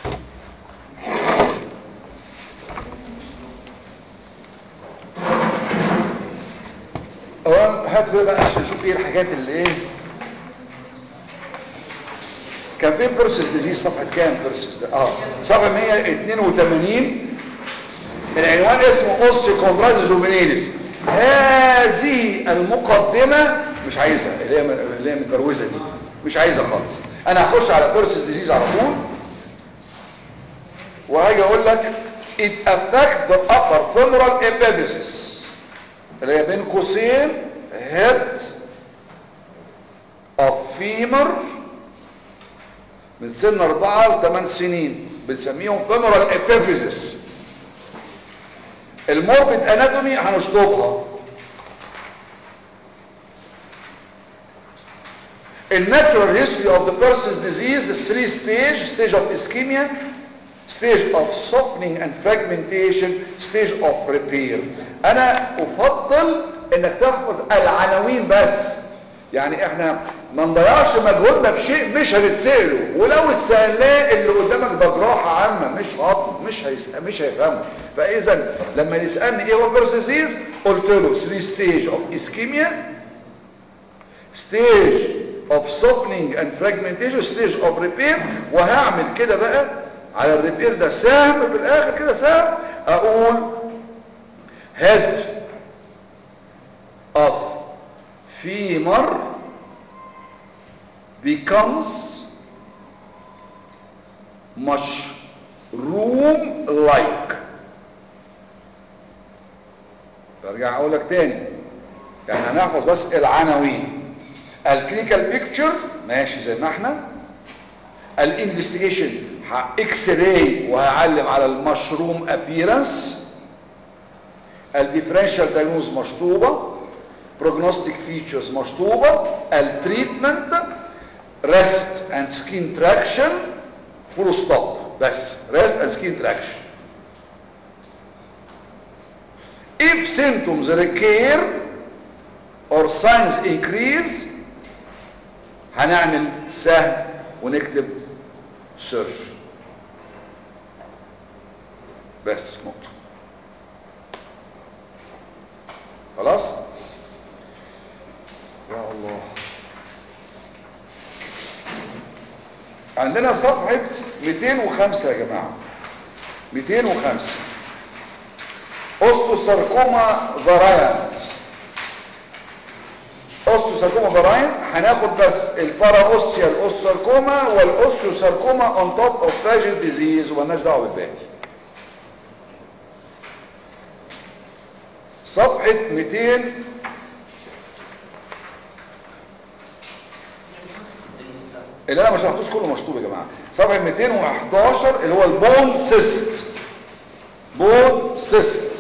اولا هات بقى عشان نشوف ايه الحاجات اللي ايه كان فين بيرسس ديزيز صفحه كام بيرسس ده اه صفحه 182 العنوان اسمه اوستيكوندرايزس جوفينيليس هذه المقدمه مش عايزها اللي هي اللي هي متبروزه دي مش عايزها خالص انا هخش على بيرسس ديزيز على طول وهاجي اقول لك it affect the upper femoral epiphysis اللي هي بين قوسين head of femur من سن 4 ل 8 سنين بنسميهم femoral epiphysis الموربid اناتومي هنشطبها الناتشورال هيستوري اوف ذا بيرسون's disease three stage stage of ischemia stage of softening and fragmentation stage of repair انا افضل انك تحفظ العناوين بس يعني احنا ما نضيعش مجهودنا في شيء مش هنتساله ولو اتسالناه اللي قدامك ده جراحه عامه مش هضم مش هيس... مش هيفهمه فاذا لما يسالني ايه هو بيرسيز قلت له 3 ستيج اوف اسكيميا ستيج اوف softening and fragmentation ستيج اوف ريبير وهعمل كده بقى على الريبير ده سهم في الاخر كده سهم اقول head of femur becomes mushroom like برجع اقول لك تاني يعني هنحفظ بس العناوين الكلينيكال بيكتشر ماشي زي ما احنا الانفستيجيشن اكس راي وهعلم على المشروم ابييرنس الديفرنشال دايجنوز مشطوبه prognostic features مشطوبة التريتمنت rest and skin traction full stop بس rest and skin traction if symptoms recur or signs increase هنعمل سهم ونكتب surgery بس نقطة خلاص يا الله عندنا صفحة 205 يا جماعة 205 اوستوساركوما فارايانت اوستوساركوما فارايانت هناخد بس البارا اوستيال اوستوساركوما والاوستوساركوما اون توب اوف فاجل ديزيز ومالناش دعوه بالباقي صفحة 200 اللي انا ما شرحتوش كله مشطوب يا جماعه صفحه 211 اللي هو البون سيست بون سيست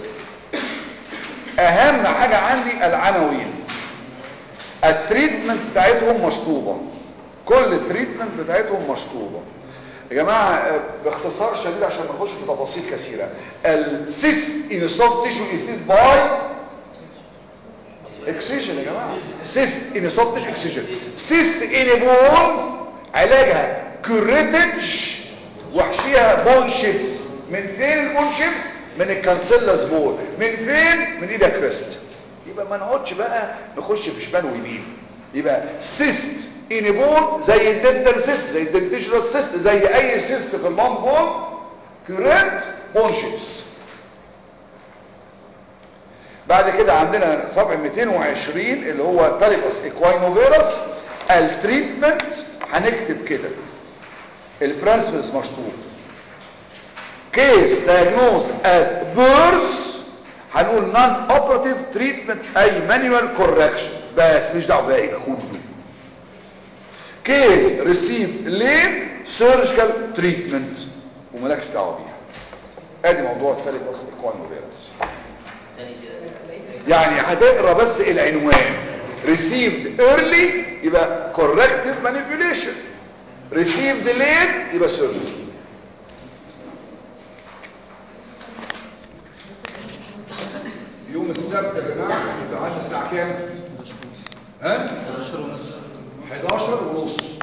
اهم حاجه عندي العناوين التريتمنت بتاعتهم مشطوبه كل التريتمنت بتاعتهم مشطوبه يا جماعه باختصار شديد عشان ما نخش في تفاصيل كثيره السيست ان سوفت تيشو از باي اكسجين يا جماعه سيست ان سوفت تيشو اكسجين سيست ان بون علاجها كوريتج وحشيها بون شيبس من فين البون شيبس من الكانسيلاس بون من فين من ايدا كريست يبقى ما نقعدش بقى نخش في شمال ويمين يبقى سيست ان بون زي الدنتال سيست زي الدنتيشنال سيست زي اي سيست في اللونج بون كوريت بون شيبس بعد كده عندنا صفحه 220 اللي هو تاليبس اكواينوفيروس التريتمنت هنكتب كده البرنسبلز مشطوب كيس diagnosed at birth هنقول non operative treatment اي manual correction بس مش دعوه باقي ده كله كيس ريسيف لين سيرجيكال تريتمنت ومالكش دعوه بيها ادي موضوع الثالث بس ايكوان وفيروس تاني كده يعني هتقرا بس العنوان received early يبقى corrective manipulation received late يبقى surgery يوم السبت يا جماعه امتحان الساعه كام ها 11 ونص